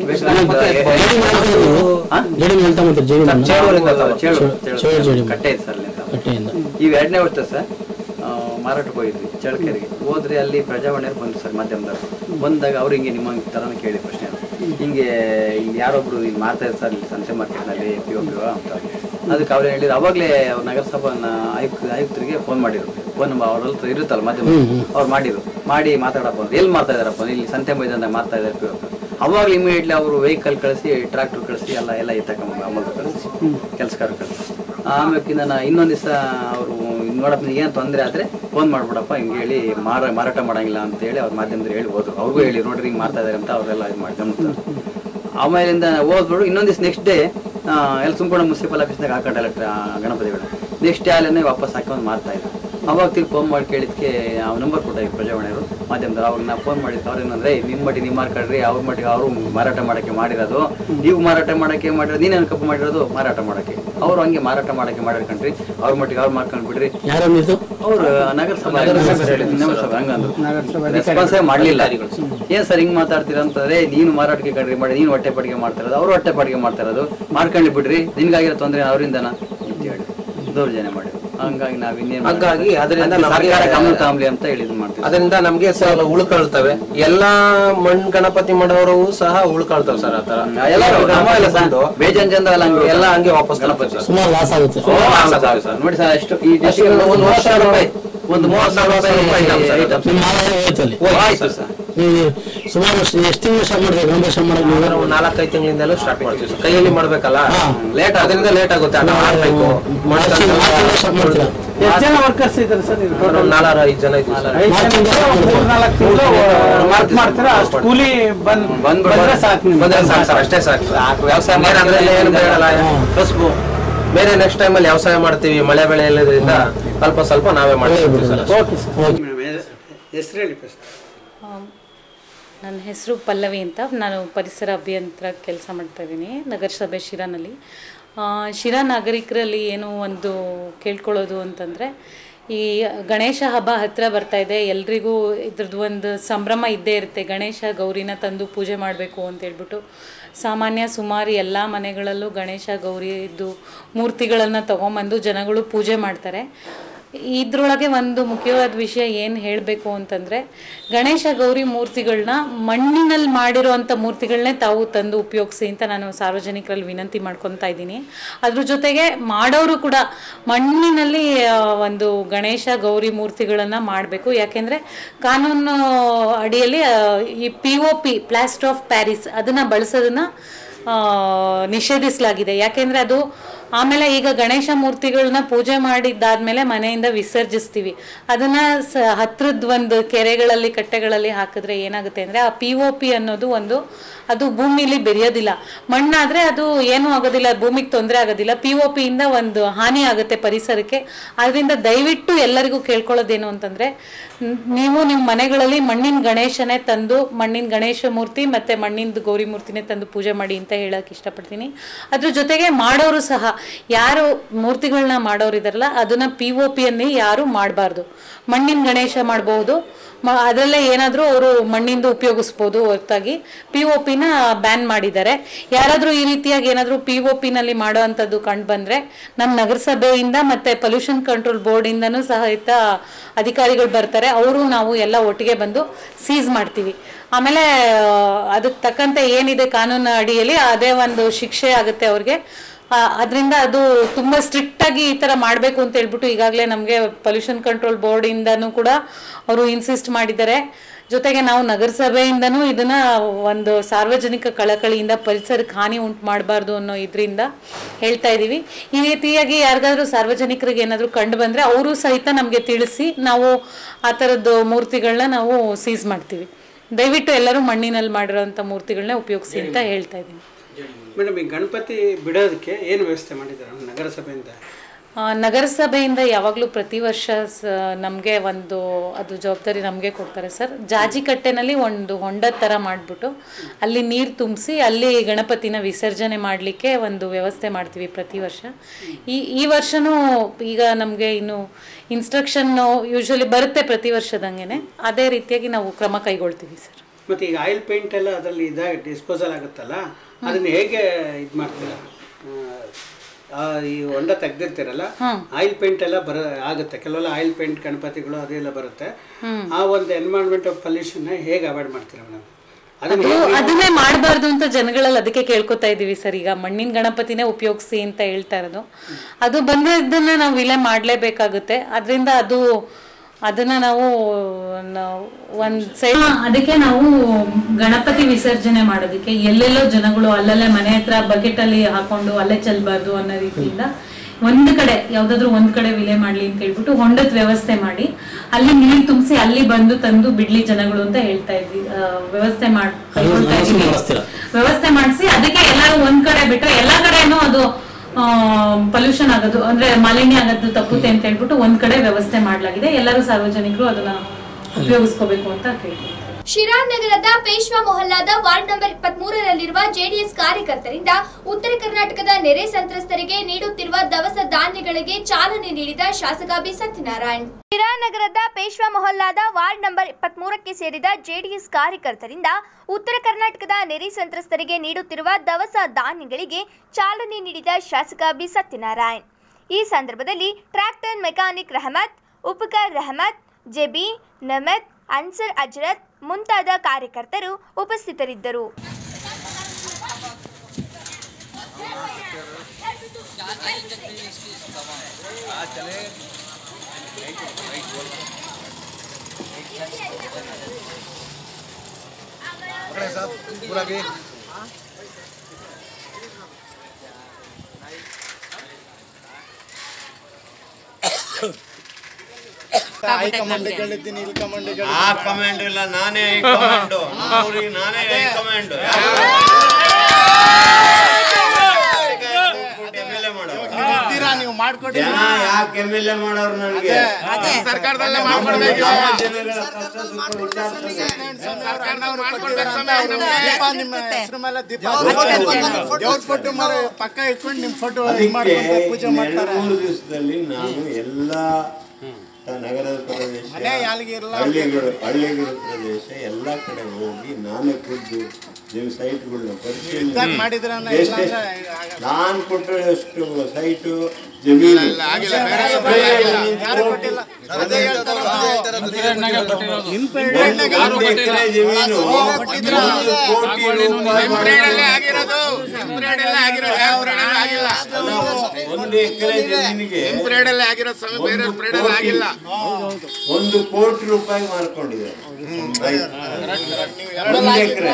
ಬೇಕಾದ್ರೆ ಕಟ್ಟೆ ಇದೆ ಸರ್ ಅಲ್ಲಿಂದ ಇವ್ ಎರಡನೇ ವರ್ಷ ಸರ್ ಆ, ಮಾರಾಟಕ್ಕೆ ಹೋಗಿದ್ವಿ ಚಳ್ಳಕೆರೆಗೆ ಹೋದ್ರೆ ಅಲ್ಲಿ ಪ್ರಜಾವಾಣಿಯವ್ರು ಬಂದ್ರು ಸರ್ ಮಾಧ್ಯಮದವರು ಬಂದಾಗ ಅವ್ರು ಹಿಂಗೆ ನಿಮ್ಮ ತರನೇ ಕೇಳಿ ಪ್ರಶ್ನೆ ಹಿಂಗೆ ಇಲ್ಲಿ ಯಾರೊಬ್ರು ಇಲ್ಲಿ ಮಾಡ್ತಾ ಇದ್ದಾರೆ ಸರ್ ಇಲ್ಲಿ ಸಂತೆ ಮಾರ್ಕೆಟ್ನಲ್ಲಿ ಪಿ ಒ ಪಿ ಅಂತ ಅದಕ್ಕೆ ಅವ್ರು ಹೇಳಿದ್ರು ಅವಾಗಲೇ ನಗರಸಭಾ ಆಯುಕ್ತ ಆಯುಕ್ತರಿಗೆ ಫೋನ್ ಮಾಡಿದ್ರು ಫೋನ್ ಅವ್ರ ಇರುತ್ತಲ್ಲ ಮಾಧ್ಯಮ ಅವ್ರು ಮಾಡಿದ್ರು ಮಾಡಿ ಮಾತಾಡಪ್ಪ ಅಂದ್ರೆ ಎಲ್ಲಿ ಮಾಡ್ತಾ ಇದಾರಪ್ಪ ಇಲ್ಲಿ ಸಂತೆ ಮೈದಾನದಾಗ ಮಾಡ್ತಾ ಇದ್ದಾರೆ ಪಿ ಒ ಪಿ ಅವಾಗಲೇ ಇಮಿಡಿಯೇಟ್ಲಿ ಅವರು ವೆಹಿಕಲ್ ಕಳಿಸಿ ಟ್ರಾಕ್ಟರ್ ಕಳಿಸಿ ಎಲ್ಲ ಎಲ್ಲ ಎತ್ತಕೊಂಬ ಅಮಲ್ ಕಳಿಸಿ ಕೆಲಸಗಾರ ಕಳಿಸಿ ಆಮೇಲೆ ನಾನು ಇನ್ನೊಂದು ದಿವಸ ಅವರು ನೋಡಪ್ಪ ನಿನಗೆ ಏನು ತೊಂದರೆ ಆದರೆ ಫೋನ್ ಮಾಡ್ಬಿಡಪ್ಪ ಹಿಂಗೆ ಹೇಳಿ ಮಾರ ಮಾರಾಟ ಮಾಡಂಗಿಲ್ಲ ಅಂತ ಹೇಳಿ ಅವ್ರ ಮಾಧ್ಯಮದಲ್ಲಿ ಹೇಳಿ ಹೋದ್ರು ಅವ್ರಿಗೂ ಹೇಳಿ ನೋಡ್ರಿ ಹಿಂಗೆ ಮಾಡ್ತಾ ಇದಾರೆ ಅಂತ ಅವರೆಲ್ಲ ಇದು ಮಾಡಿ ಗಮನಿಸ್ತಾರೆ ಆಮೇಲಿಂದ ಹೋದ್ಬಿಡು ಇನ್ನೊಂದು ದಿವಸ ನೆಕ್ಸ್ಟ್ ಡೇ ಎಲ್ಲ ಸುಮ್ಕೊಂಡು ಮುನ್ಸಿಪಲ್ ಆಫೀಸ್ನಾಗ ಹಾಕೊಂಡು ಎಲೆಕ್ಟ್ರ ಗಣಪತಿಗಳು ನೆಕ್ಸ್ಟ್ ಡೇ ಅಲ್ಲೇ ವಾಪಸ್ ಹಾಕೊಂಡು ಮಾಡ್ತಾ ಇದ್ರು ಅವಾಗ ತಿರ್ಗಿ ಫೋನ್ ಮಾಡಿ ಕೇಳಿದ್ಕೆ ಅವ್ರ ನಂಬರ್ ಕೊಟ್ಟಾಗ ಪ್ರಜಾವಾಣಿಯವರು ಮಾಧ್ಯಮದವ್ರು ಅವ್ರನ್ನ ಫೋನ್ ಮಾಡಿದ್ಕೆ ಅವ್ರು ಏನಂದ್ರೆ "ಏ, ನಿಮ್ಮ ಮಟ್ಟಿಗೆ ನೀವು ಮಾರ್ಕೊಡ್ರಿ ಅವ್ರ ಮಟ್ಟಿಗೆ ಅವರು ಮಾರಾಟ ಮಾಡಕ್ಕೆ ಮಾಡಿರೋದು ನೀವು ಮಾರಾಟ ಮಾಡಕ್ಕೆ ಮಾಡಿರೋದು ನೀನೇನು ಕಪ್ಪು ಮಾಡಿರೋದು ಮಾರಾಟ ಮಾಡಕ್ಕೆ ಅವ್ರು ಹಂಗೆ ಮಾರಾಟ ಮಾಡಕ್ಕೆ ಮಾಡಿರ್ಕಂಡ್ರಿ ಅವ್ರ ಮಟ್ಟಿಗೆ ಅವ್ರು ಮಾಡ್ಕೊಂಡು ಬಿಡ್ರಿ ಅವ್ರು ನಗರಸಭಾ ನಗರಸಭೆ ಹಂಗಂದ್ರು ರೆಸ್ಪಾನ್ಸೇ ಮಾಡ್ಲಿಲ್ಲ ಏನ್ ಸರ್ ಹಿಂಗ್ ಮಾತಾಡ್ತೀರ ಅಂತಂದ್ರೆ ನೀನು ಮಾರಾಟಕ್ಕೆ ಕಡ್ರಿ ಮಾಡಿ ನೀನು ಹೊಟ್ಟೆ ಪಡಿಗೆ ಮಾಡ್ತಾ ಇರೋದು ಅವ್ರು ಹೊಟ್ಟೆ ಪಡಿಗೆ ಮಾಡ್ತಾ ಇರೋದು ಮಾಡ್ಕೊಂಡ್ಲಿ ಬಿಡ್ರಿ ನಿನ್ಗಾಗಿರೋ ತೊಂದ್ರೆ ಅವರಿಂದನ ಅಂತ ಹೇಳಿ ದೌರ್ಜನ್ಯ ಮಾಡಿದ್ರು ಹಂಗಾಗಿ ನಾವ್ ಇನ್ನೇನ್ ಹಾಗಾಗಿ ಅದರಿಂದ ಅದಕ್ಕೆ ನಮ್ಗೆ- ಸರ್ಕಾರ ಗಮನ ತಗೊಂಬ್ಲಿ ಅಂತ ಹೇಳಿದ್ ಮಾಡ್ತೀವಿ ಅದರಿಂದ ನಮ್ಗೆ ಸರ್ ಉಳ್ಕೊಳ್ತವೆ ಎಲ್ಲಾ ಮಣ್ಣು ಗಣಪತಿ ಮಾಡೋರು ಸಹ ಉಳ್ಕೊಳ್ತಾವೆ ಸರ್ ಆತರ ಎಲ್ಲರೂ ನಮ್ಮ ಎಲ್ಲ ಸಹ ಬಂದು ಬೇಜಾನ್ ಜನ ಎಲ್ಲ ಹಂಗೆ ಎಲ್ಲ ಹಂಗೆ ವಾಪಸ್ ಗಣಪತಿ ಸುಮಾರು ಲಾಸ್ ಆಗುತ್ತೆ ಸರ್ ನೋಡಿ ಸರ್ ಎಷ್ಟು ಈ ಅಷ್ಟೇ ಒಂದು ಒಂದು ಮೂವತ್ತು ಸಾವಿರ ರೂಪಾಯಿ ಒಂದು ಮೂವತ್ತು ಸಾವಿರ ರೂಪಾಯಿ ರೂಪಾಯಿ items. ಆಯ್ತು ಸರ್ ಸುಮಾರು ಎಷ್ಟು ತಿಂಗಳು ಸ್ಟಾರ್ಟ್ ಮಾಡಿದೆ ಗಣಪತಿ ಮಾಡಕ್ಕೆ ನೀವು ನಾವು ನಾಲ್ಕೈದು ತಿಂಗಳಿಂದಲೂ ಸ್ಟಾರ್ಟ್ ಮಾಡ್ತೀವಿ ಸರ್ ಕೈಯಲ್ಲಿ ಮಾಡ್ಬೇಕಲ್ಲ ಲೇಟ್ ಅದರಿಂದ ಲೇಟ್ ಆಗುತ್ತೆ ಅದ ಮಾಡ್ಬೇಕು ಎಷ್ಟು ಜನ ವರ್ಕರ್ಸ್ ಇದ್ದಾರೆ ಸರ್ ಇದು ಟೋಟಲ್ ನಾಲ್ಕು ಐದು ಜನ ಇದ್ದೀವಿ ಸರ್ ಐದು ಜನ ಮೂರ್ನಾಲ್ಕು ತಿಂಗಳು ವರ್ಕ್ ಮಾಡ್ತೀರಾ ಅಷ್ಟು ಕೂಲಿ ಬಂದ್ ಬಂದ್ರೆ ಸಾಕು ನಿಮ್ಗೆ. ಬಂದ್ರೆ ಸಾಕು ಸರ್ ಅಷ್ಟೇ ಸಾಕು ಸಾಕು ವ್ಯವಸಾಯ ಬೇರೆ ಅಂದ್ರೆ ಏನು ಬೇಡಲ್ಲ ಕಸ್ಬು ಬೇರೆ ನೆಕ್ಸ್ಟ್ ಟೈಮಲ್ಲಿ ವ್ಯವಸಾಯ ಮಾಡ್ತೀವಿ ಮಳೆ ಬೆಳೆ ಇಲ್ಲದ್ರಿಂದ ಸ್ವಲ್ಪ ಸ್ವಲ್ಪ ನಾವೇ ಮಾಡ್ತೀವಿ ಸರ್ ಓಕೆ ಸರ್ ಹೆಸರು ಹೇಳಿ ಫಸ್ಟ್ ನನ್ನ ಹೆಸರು ಪಲ್ಲವಿ ಅಂತ ನಾನು ಪರಿಸರ ಅಭಿಯಂತರ ಕೆಲಸ ಮಾಡ್ತಾ ಇದ್ದೀನಿ ನಗರಸಭೆ ಶಿರಾನಲ್ಲಿ ಆ, ಶಿರಾ ನಾಗರಿಕರಲ್ಲಿ ಏನು ಒಂದು ಕೇಳ್ಕೊಳ್ಳೋದು ಅಂತಂದರೆ ಈ ಗಣೇಶ ಹಬ್ಬ ಹತ್ತಿರ ಬರ್ತಾ ಇದೆ ಎಲ್ರಿಗೂ ಇದ್ರದ್ದು ಒಂದು ಸಂಭ್ರಮ ಇದ್ದೇ ಇರುತ್ತೆ ಗಣೇಶ ಗೌರಿನ ತಂದು ಪೂಜೆ ಮಾಡಬೇಕು ಅಂತ ಹೇಳ್ಬಿಟ್ಟು ಸಾಮಾನ್ಯ ಸುಮಾರು ಎಲ್ಲ ಮನೆಗಳಲ್ಲೂ ಗಣೇಶ ಗೌರಿದು ಮೂರ್ತಿಗಳನ್ನು ತೊಗೊಂಬಂದು ಜನಗಳು ಪೂಜೆ ಮಾಡ್ತಾರೆ ಇದ್ರೊಳಗೆ ಒಂದು ಮುಖ್ಯವಾದ ವಿಷಯ ಏನು ಹೇಳಬೇಕು ಅಂತಂದರೆ ಗಣೇಶ ಗೌರಿ ಮೂರ್ತಿಗಳನ್ನ ಮಣ್ಣಿನಲ್ಲಿ ಮಾಡಿರೋವಂಥ ಮೂರ್ತಿಗಳನ್ನೇ ತಾವು ತಂದು ಉಪಯೋಗಿಸಿ ಅಂತ ನಾನು ಸಾರ್ವಜನಿಕರಲ್ಲಿ ವಿನಂತಿ ಮಾಡ್ಕೊತಾ ಇದ್ದೀನಿ ಅದ್ರ ಜೊತೆಗೆ ಮಾಡೋರು ಕೂಡ ಮಣ್ಣಿನಲ್ಲಿ ಆ, ಒಂದು ಗಣೇಶ ಗೌರಿ ಮೂರ್ತಿಗಳನ್ನು ಮಾಡಬೇಕು ಯಾಕೆಂದರೆ ಕಾನೂನು ಅಡಿಯಲ್ಲಿ ಆ, ಈ P O P plaster of Paris ಅದನ್ನು ಬಳಸೋದನ್ನು ಆ, ನಿಷೇಧಿಸಲಾಗಿದೆ ಯಾಕೆಂದರೆ ಅದು ಆಮೇಲೆ ಈಗ ಗಣೇಶ ಮೂರ್ತಿಗಳನ್ನ ಪೂಜೆ ಮಾಡಿದ್ದಾದ್ಮೇಲೆ ಮನೆಯಿಂದ ವಿಸರ್ಜಿಸ್ತೀವಿ ಅದನ್ನ ಸ ಹತ್ರದ ಒಂದು ಕೆರೆಗಳಲ್ಲಿ ಕಟ್ಟೆಗಳಲ್ಲಿ ಹಾಕಿದ್ರೆ ಏನಾಗುತ್ತೆ ಅಂದರೆ ಆ ಪಿ ಒ ಪಿ ಅನ್ನೋದು ಒಂದು ಅದು ಭೂಮಿಲಿ ಬೆರೆಯೋದಿಲ್ಲ ಮಣ್ಣಾದರೆ ಅದು ಏನೂ ಆಗೋದಿಲ್ಲ ಭೂಮಿಗೆ ತೊಂದರೆ ಆಗೋದಿಲ್ಲ ಪಿ ಒ ಪಿಯಿಂದ ಒಂದು ಹಾನಿ ಆಗುತ್ತೆ ಪರಿಸರಕ್ಕೆ ಅದರಿಂದ ದಯವಿಟ್ಟು ಎಲ್ಲರಿಗೂ ಕೇಳ್ಕೊಳ್ಳೋದೇನು ಅಂತಂದರೆ ನೀವು ನಿಮ್ಮ ಮನೆಗಳಲ್ಲಿ ಮಣ್ಣಿನ ಗಣೇಶನೇ ತಂದು ಮಣ್ಣಿನ ಗಣೇಶ ಮೂರ್ತಿ ಮತ್ತು ಮಣ್ಣಿಂದು ಗೌರಿ ಮೂರ್ತಿನೇ ತಂದು ಪೂಜೆ ಮಾಡಿ ಅಂತ ಹೇಳಕ್ಕೆ ಇಷ್ಟಪಡ್ತೀನಿ ಅದ್ರ ಜೊತೆಗೆ ಮಾಡೋರು ಸಹ ಯಾರು ಮೂರ್ತಿಗಳನ್ನ ಮಾಡೋರು ಇದಾರಲ್ಲ ಅದನ್ನ ಪಿ ಒ ಪಿಯಲ್ಲಿ ಯಾರು ಮಾಡಬಾರ್ದು ಮಣ್ಣಿನ ಗಣೇಶ ಮಾಡಬಹುದು ಮ ಅದರಲ್ಲೇ ಏನಾದರೂ ಅವರು ಮಣ್ಣಿಂದು ಉಪಯೋಗಿಸ್ಬೋದು ಹೊರತಾಗಿ ಪಿ ಒ ಪಿನ ಬ್ಯಾನ್ ಮಾಡಿದ್ದಾರೆ ಯಾರಾದರೂ ಈ ರೀತಿಯಾಗಿ ಏನಾದರೂ ಪಿ ಒ ಪಿನಲ್ಲಿ ಮಾಡೋ ಅಂಥದ್ದು ಕಂಡು ಬಂದರೆ ನಮ್ಮ ನಗರಸಭೆಯಿಂದ ಮತ್ತು ಪೊಲ್ಯೂಷನ್ ಕಂಟ್ರೋಲ್ ಬೋರ್ಡಿಂದನೂ ಸಹಿತ ಅಧಿಕಾರಿಗಳು ಬರ್ತಾರೆ ಅವರು ನಾವು ಎಲ್ಲ ಒಟ್ಟಿಗೆ ಬಂದು ಸೀಸ್ ಮಾಡ್ತೀವಿ ಆಮೇಲೆ ಅದಕ್ಕೆ ತಕ್ಕಂತೆ ಏನಿದೆ ಕಾನೂನು ಅಡಿಯಲ್ಲಿ ಅದೇ ಒಂದು ಶಿಕ್ಷೆ ಆಗುತ್ತೆ ಅವ್ರಿಗೆ ಅದರಿಂದ ಅದು ತುಂಬ ಸ್ಟ್ರಿಕ್ಟಾಗಿ ಈ ಥರ ಮಾಡಬೇಕು ಅಂತ ಹೇಳ್ಬಿಟ್ಟು ಈಗಾಗಲೇ ನಮಗೆ ಪೊಲ್ಯೂಷನ್ ಕಂಟ್ರೋಲ್ ಬೋರ್ಡಿಂದನೂ ಕೂಡ ಅವರು ಇನ್ಸಿಸ್ಟ್ ಮಾಡಿದ್ದಾರೆ ಜೊತೆಗೆ ನಾವು ನಗರಸಭೆಯಿಂದನೂ ಇದನ್ನ ಒಂದು ಸಾರ್ವಜನಿಕ ಕಳಕಳಿಯಿಂದ ಪರಿಸರಕ್ಕೆ ಹಾನಿ ಉಂಟು ಮಾಡಬಾರ್ದು ಅನ್ನೋ ಇದರಿಂದ ಹೇಳ್ತಾ ಇದ್ದೀವಿ ಈ ರೀತಿಯಾಗಿ ಯಾರಿಗಾದ್ರೂ ಸಾರ್ವಜನಿಕರಿಗೆ ಏನಾದರೂ ಕಂಡು ಬಂದರೆ ಅವರು ಸಹಿತ ನಮಗೆ ತಿಳಿಸಿ ನಾವು ಆ ಥರದ್ದು ಮೂರ್ತಿಗಳನ್ನ ನಾವು ಸೀಸ್ ಮಾಡ್ತೀವಿ ದಯವಿಟ್ಟು ಎಲ್ಲರೂ ಮಣ್ಣಿನಲ್ಲಿ ಮಾಡಿರೋಂಥ ಮೂರ್ತಿಗಳನ್ನ ಉಪಯೋಗಿಸಿ ಅಂತ ಹೇಳ್ತಾ ಇದ್ದೀನಿ ಮೇಡಮ್ ಈ ಗಣಪತಿ ಬಿಡೋದಕ್ಕೆ ಏನು ವ್ಯವಸ್ಥೆ ಮಾಡಿದ್ದಾರೆ ನಗರಸಭೆಯಿಂದ ಆ, ನಗರಸಭೆಯಿಂದ ಯಾವಾಗಲೂ ಪ್ರತಿ ವರ್ಷ ಸ ನಮಗೆ ಒಂದು ಅದು ಜವಾಬ್ದಾರಿ ನಮಗೆ ಕೊಡ್ತಾರೆ ಸರ್ ಜಾಜಿ ಕಟ್ಟೆನಲ್ಲಿ ಒಂದು ಹೊಂಡದ ಥರ ಮಾಡಿಬಿಟ್ಟು ಅಲ್ಲಿ ನೀರು ತುಂಬಿಸಿ ಅಲ್ಲಿ ಗಣಪತಿನ ವಿಸರ್ಜನೆ ಮಾಡಲಿಕ್ಕೆ ಒಂದು ವ್ಯವಸ್ಥೆ ಮಾಡ್ತೀವಿ ಪ್ರತಿ ವರ್ಷ ಈ ಈ ವರ್ಷನೂ ಈಗ ನಮಗೆ ಇನ್ನು ಇನ್ಸ್ಟ್ರಕ್ಷನ್ನು ಯೂಶ್ವಲಿ ಬರುತ್ತೆ ಪ್ರತಿ ವರ್ಷದಂಗೆ ಅದೇ ರೀತಿಯಾಗಿ ನಾವು ಕ್ರಮ ಕೈಗೊಳ್ತೀವಿ ಸರ್ ಮತ್ತು ಈಗ ಆಯಿಲ್ ಪೇಂಟ್ ಎಲ್ಲ ಅದರಲ್ಲಿ ಇದಾಗ ಡಿಸ್ಪೋಸಲ್ ಆಗುತ್ತಲ್ಲ ಅದನ್ನ ಹೇಗೆ ಇದು ಮಾಡ್ತೀರಾ ಆ, ಈ ಹೊಂಡ ತೆಗ್ದಿರ್ತೀರಲ್ಲ ಆಯಿಲ್ ಪೇಂಟ್ ಎಲ್ಲ ಬರ ಆಗುತ್ತೆ ಕೆಲವೆಲ್ಲ ಆಯಿಲ್ ಪೇಂಟ್ ಗಣಪತಿಗಳು ಅದೆಲ್ಲ ಬರುತ್ತೆ ಆ ಒಂದು ಎನ್ವೈರನ್ಮೆಂಟ್ ಆಫ್ ಪೊಲ್ಯೂಷನ್ ಹೇಗೆ ಅವಾಯ್ಡ್ ಮಾಡ್ತೀರಾ ಮೇಡಮ್ ಅದನ್ನ ಅದು ಹೇಗೆ ಅದನ್ನೇ ಮಾಡಬಾರ್ದು ಅಂತ ಜನಗಳಲ್ಲಿ ಅದಕ್ಕೆ ಕೇಳ್ಕೊತಾ ಇದೀವಿ ಸರ್ ಈಗ ಮಣ್ಣಿನ ಗಣಪತಿನೇ ಉಪಯೋಗಿಸಿ ಅಂತ ಹೇಳ್ತಾ ಇರೋದು ಅದು ಬಂದಿದ್ದನ್ನ ನಾವು ವಿಲೆ ಮಾಡಲೇಬೇಕಾಗುತ್ತೆ ಅದರಿಂದ ಅದು ಅದನ್ನ ನಾವು ನಾವು ಒಂದ್ ಸೈಡ್ ಅದಕ್ಕೆ ನಾವು ಗಣಪತಿ ವಿಸರ್ಜನೆ ಮಾಡೋದಕ್ಕೆ ಎಲ್ಲೆಲ್ಲೋ ಜನಗಳು ಅಲ್ಲಲ್ಲೇ ಮನೆ ಹತ್ರ ಬಕೆಟ್ ಅಲ್ಲಿ ಹಾಕೊಂಡು ಅಲ್ಲೇ ಚೆಲ್ಬಾರ್ದು ಅನ್ನೋ ರೀತಿಯಿಂದ ಒಂದ್ ಕಡೆ ಯಾವ್ದಾದ್ರು ಒಂದ್ ಕಡೆ ವಿಲೆ ಮಾಡ್ಲಿ ಅಂತ ಹೇಳ್ಬಿಟ್ಟು ಹೊಂಡದ ವ್ಯವಸ್ಥೆ ಮಾಡಿ ಅಲ್ಲಿ ನೀರ್ ತುಂಬಿಸಿ ಅಲ್ಲಿ ಬಂದು ತಂದು ಬಿಡ್ಲಿ ಜನಗಳು ಅಂತ ಹೇಳ್ತಾ ಇದ್ವಿ ಆ, ವ್ಯವಸ್ಥೆ ಮಾಡ್ ಕೈಗೊಳ್ತಾ ಇದೀವಿ. ಮಾಡಿಸ್ತೀರಾ ವ್ಯವಸ್ಥೆ ಮಾಡಿಸಿ ಅದಕ್ಕೆ ಎಲ್ಲರೂ ಒಂದ್ ಕಡೆ ಬಿಟ್ಟು ಎಲ್ಲಾ ಕಡೆನೂ ಅದು ಪೊಲ್ಯೂಷನ್ ಆಗೋದು ಅಂದ್ರೆ ಮಾಲಿನ್ಯ ಆಗೋದು ತಪ್ಪುತ್ತೆ ಅಂತ ಹೇಳ್ಬಿಟ್ಟು ಒಂದ್ ಕಡೆ ವ್ಯವಸ್ಥೆ ಮಾಡಲಾಗಿದೆ ಎಲ್ಲರೂ ಸಾರ್ವಜನಿಕರು ಅದನ್ನ ಉಪಯೋಗಿಸ್ಕೋಬೇಕು ಅಂತ ಕೇಳ್ತೀನಿ ಶಿರಾ ನಗರದ ಪೇಶ್ವಾ ಮೊಹಲ್ಲಾದ ವಾರ್ಡ್ ನಂಬರ್ ಇಪ್ಪತ್ತ್ ಮೂರರಲ್ಲಿರುವ ಜೆಡಿಎಸ್ ಕಾರ್ಯಕರ್ತರಿಂದ ಉತ್ತರ ಕರ್ನಾಟಕದ ನೆರೆ ಸಂತ್ರಸ್ತರಿಗೆ ನೀಡುತ್ತಿರುವ ದವಸ ಧಾನ್ಯಗಳಿಗೆ ಚಾಲನೆ ನೀಡಿದ ಶಾಸಕ ಬಿ ಸತ್ಯನಾರಾಯಣ್ ಶಿರಾ ನಗರದ ಪೇಶ್ವಾ ಮೊಹಲ್ಲಾದ ವಾರ್ಡ್ ನಂಬರ್ ಇಪ್ಪತ್ತ್ ಮೂರಕ್ಕೆ ಸೇರಿದ ಜೆಡಿಎಸ್ ಕಾರ್ಯಕರ್ತರಿಂದ ಉತ್ತರ ಕರ್ನಾಟಕದ ನೆರೆ ಸಂತ್ರಸ್ತರಿಗೆ ನೀಡುತ್ತಿರುವ ದವಸ ಧಾನ್ಯಗಳಿಗೆ ಚಾಲನೆ ನೀಡಿದ ಶಾಸಕ ಬಿ ಸತ್ಯನಾರಾಯಣ್ ಈ ಸಂದರ್ಭದಲ್ಲಿ tractor mechanic Rahmat Upkar Rahmat JB Namat Ansar Ajrat ಮುಂತಾದ ಕಾರ್ಯಕರ್ತರು ಉಪಸ್ಥಿತರಿದ್ದರು ಹೈಕಮಾಂಡ್ ಹೇಳಿದ್ದೀನಿ ಇಲ್ಲಿ ಕಮಾಂಡ್ ಆ ಕಮಾಂಡ್ ಇಲ್ಲ ನಾನೇ ಕಮಾಂಡು ಅವ್ರಿಗೆ ನಾನೇ ಕಮಾಂಡ್ ಇದ್ದೀರಾ ನೀವು ಮಾಡ್ಕೊಡಿ ಜನ ಯಾಕೆ ಎಮ್ ಎಲ್ ಎ ಮಾಡೋರು ನನಗೆ ಅದೇ, ಸರ್ಕಾರದಲ್ಲೇ ಮಾಡ್ಕೊಡ್ಬೇಕು. ಯಾವ ಜನಗಳ ಕಷ್ಟ ಸುಖ ವಿಚಾರಿಸೋದು. ದೀಪ ನಿಮ್ಮ ಹೆಸರು ಮೇಲೆ ದೀಪ ದೇವ್ರ ಫೋಟೋ ಮಾಡಿ ಪಕ್ಕ ಇಟ್ಕೊಂಡು ನಿಮ್ ಫೋಟೋ ಇದು ಅದಕ್ಕೆ ಮಾಡ್ಕೊಂಡು ಪೂಜೆ ಮಾಡ್ತಾರೆ ಎರಡು ಮೂರು ದಿವಸದಲ್ಲಿ ನಾನು ಎಲ್ಲ ನಗರದ ಪ್ರದೇಶ ಮನೆ ಯಾಲ್ಗೆ ಇರಲ್ಲ. ಹಳ್ಳಿಗಳು ಹಳ್ಳಿಗಳ ಪ್ರದೇಶ ಎಲ್ಲ ಕಡೆ ಹೋಗಿ ನಾನೇ ಖುದ್ದು ನೀವು ಸೈಟ್ಗಳನ್ನ ಇದ್ದಾಗ ಮಾಡಿದ್ರನ್ನ ಪರಿಶೀಲನೆ ಇಲ್ಲ ಎಷ್ಟೆಷ್ಟು- ಅಂದ್ರೆ ನಾನು ಕೊಟ್ಟಿರೋಷ್ಟು ಸೈಟು ಜಮೀನು ಇಲ್ಲ, ಆಗಿಲ್ಲ, ಬೇರೆ ಬೇರೆ ಆಗಿಲ್ಲ. ಯಾರು ಕೊಟ್ಟಿಲ್ಲ. ಅದೇ ಹೇಳ್ತಾರೆ ನಾವು. ಒಂದು ಎಕರೆ ಜಮೀನು ಕೊಟ್ಟಿದ್ರ? ಒಂದು ಕೋಟಿ ರೂಪಾಯಿ ಒಂದು ಎಕರೆ ಜಮೀನಿಗೆ ಒಂದು- ಒಂದು ಕೋಟಿ ರೂಪಾಯಿ ಮಾರ್ಕೊಂಡಿದ್ದಾರೆ ಒಂದು ಎಕರೆ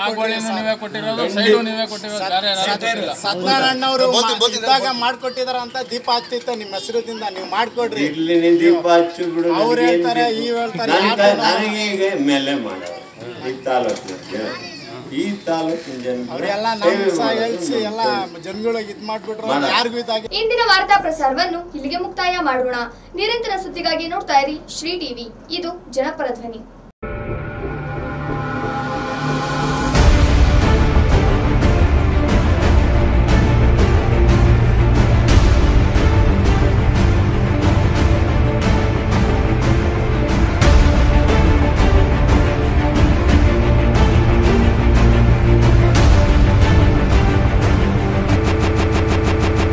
ಸತ್ಯನಾರಾಯಣವರು ಇದ್ದಾಗ ಮಾಡ್ಕೊಟ್ಟಿದಾರ ಅಂತ ದೀಪ ಹತ್ತಿತ್ತ ನಿಮ್ಮ ಹೆಸರದಿಂದ ನೀವು ಮಾಡ್ಕೊಡ್ರಿ ಇರ್ಲಿ ನೀನ್ ದೀಪ ಹಚ್ಚು ಬಿಡು ಅವ್ರು ನನಗೇನ್ ಹೇಳ್ತಾರೆ, ದೀಪ? ಇವ್ ಹೇಳ್ತಾರೆ, ನನ್ಗ- ಯಾರು ನನಗೆ ಈಗ ಮೇಲೆ ಮಾಡೋರು ಈ ತಾಲೂಕಿಗೆ ಈ ತಾಲೂಕಿನ ಜನ ಅವರೆಲ್ಲ ನಮ್ಮ ಸಹ ಹೇಳ್ಸಿ ಎಲ್ಲ ಜನಗಳಿಗೆ ಇದ್ ಮಾಡ್ಬಿಟ್ರು ಮಾಡ. ಯಾರಿಗೂ ಇದಾಗಿ ಇಂದಿನ ವಾರ್ತಾ ಪ್ರಸಾರವನ್ನು ಇಲ್ಲಿಗೆ ಮುಕ್ತಾಯ ಮಾಡೋಣ ನಿರಂತರ ಸುದ್ದಿಗಾಗಿ ನೋಡ್ತಾ ಇರಿ ಶ್ರೀ ಟಿವಿ ಇದು ಜನಪರ ಧ್ವನಿ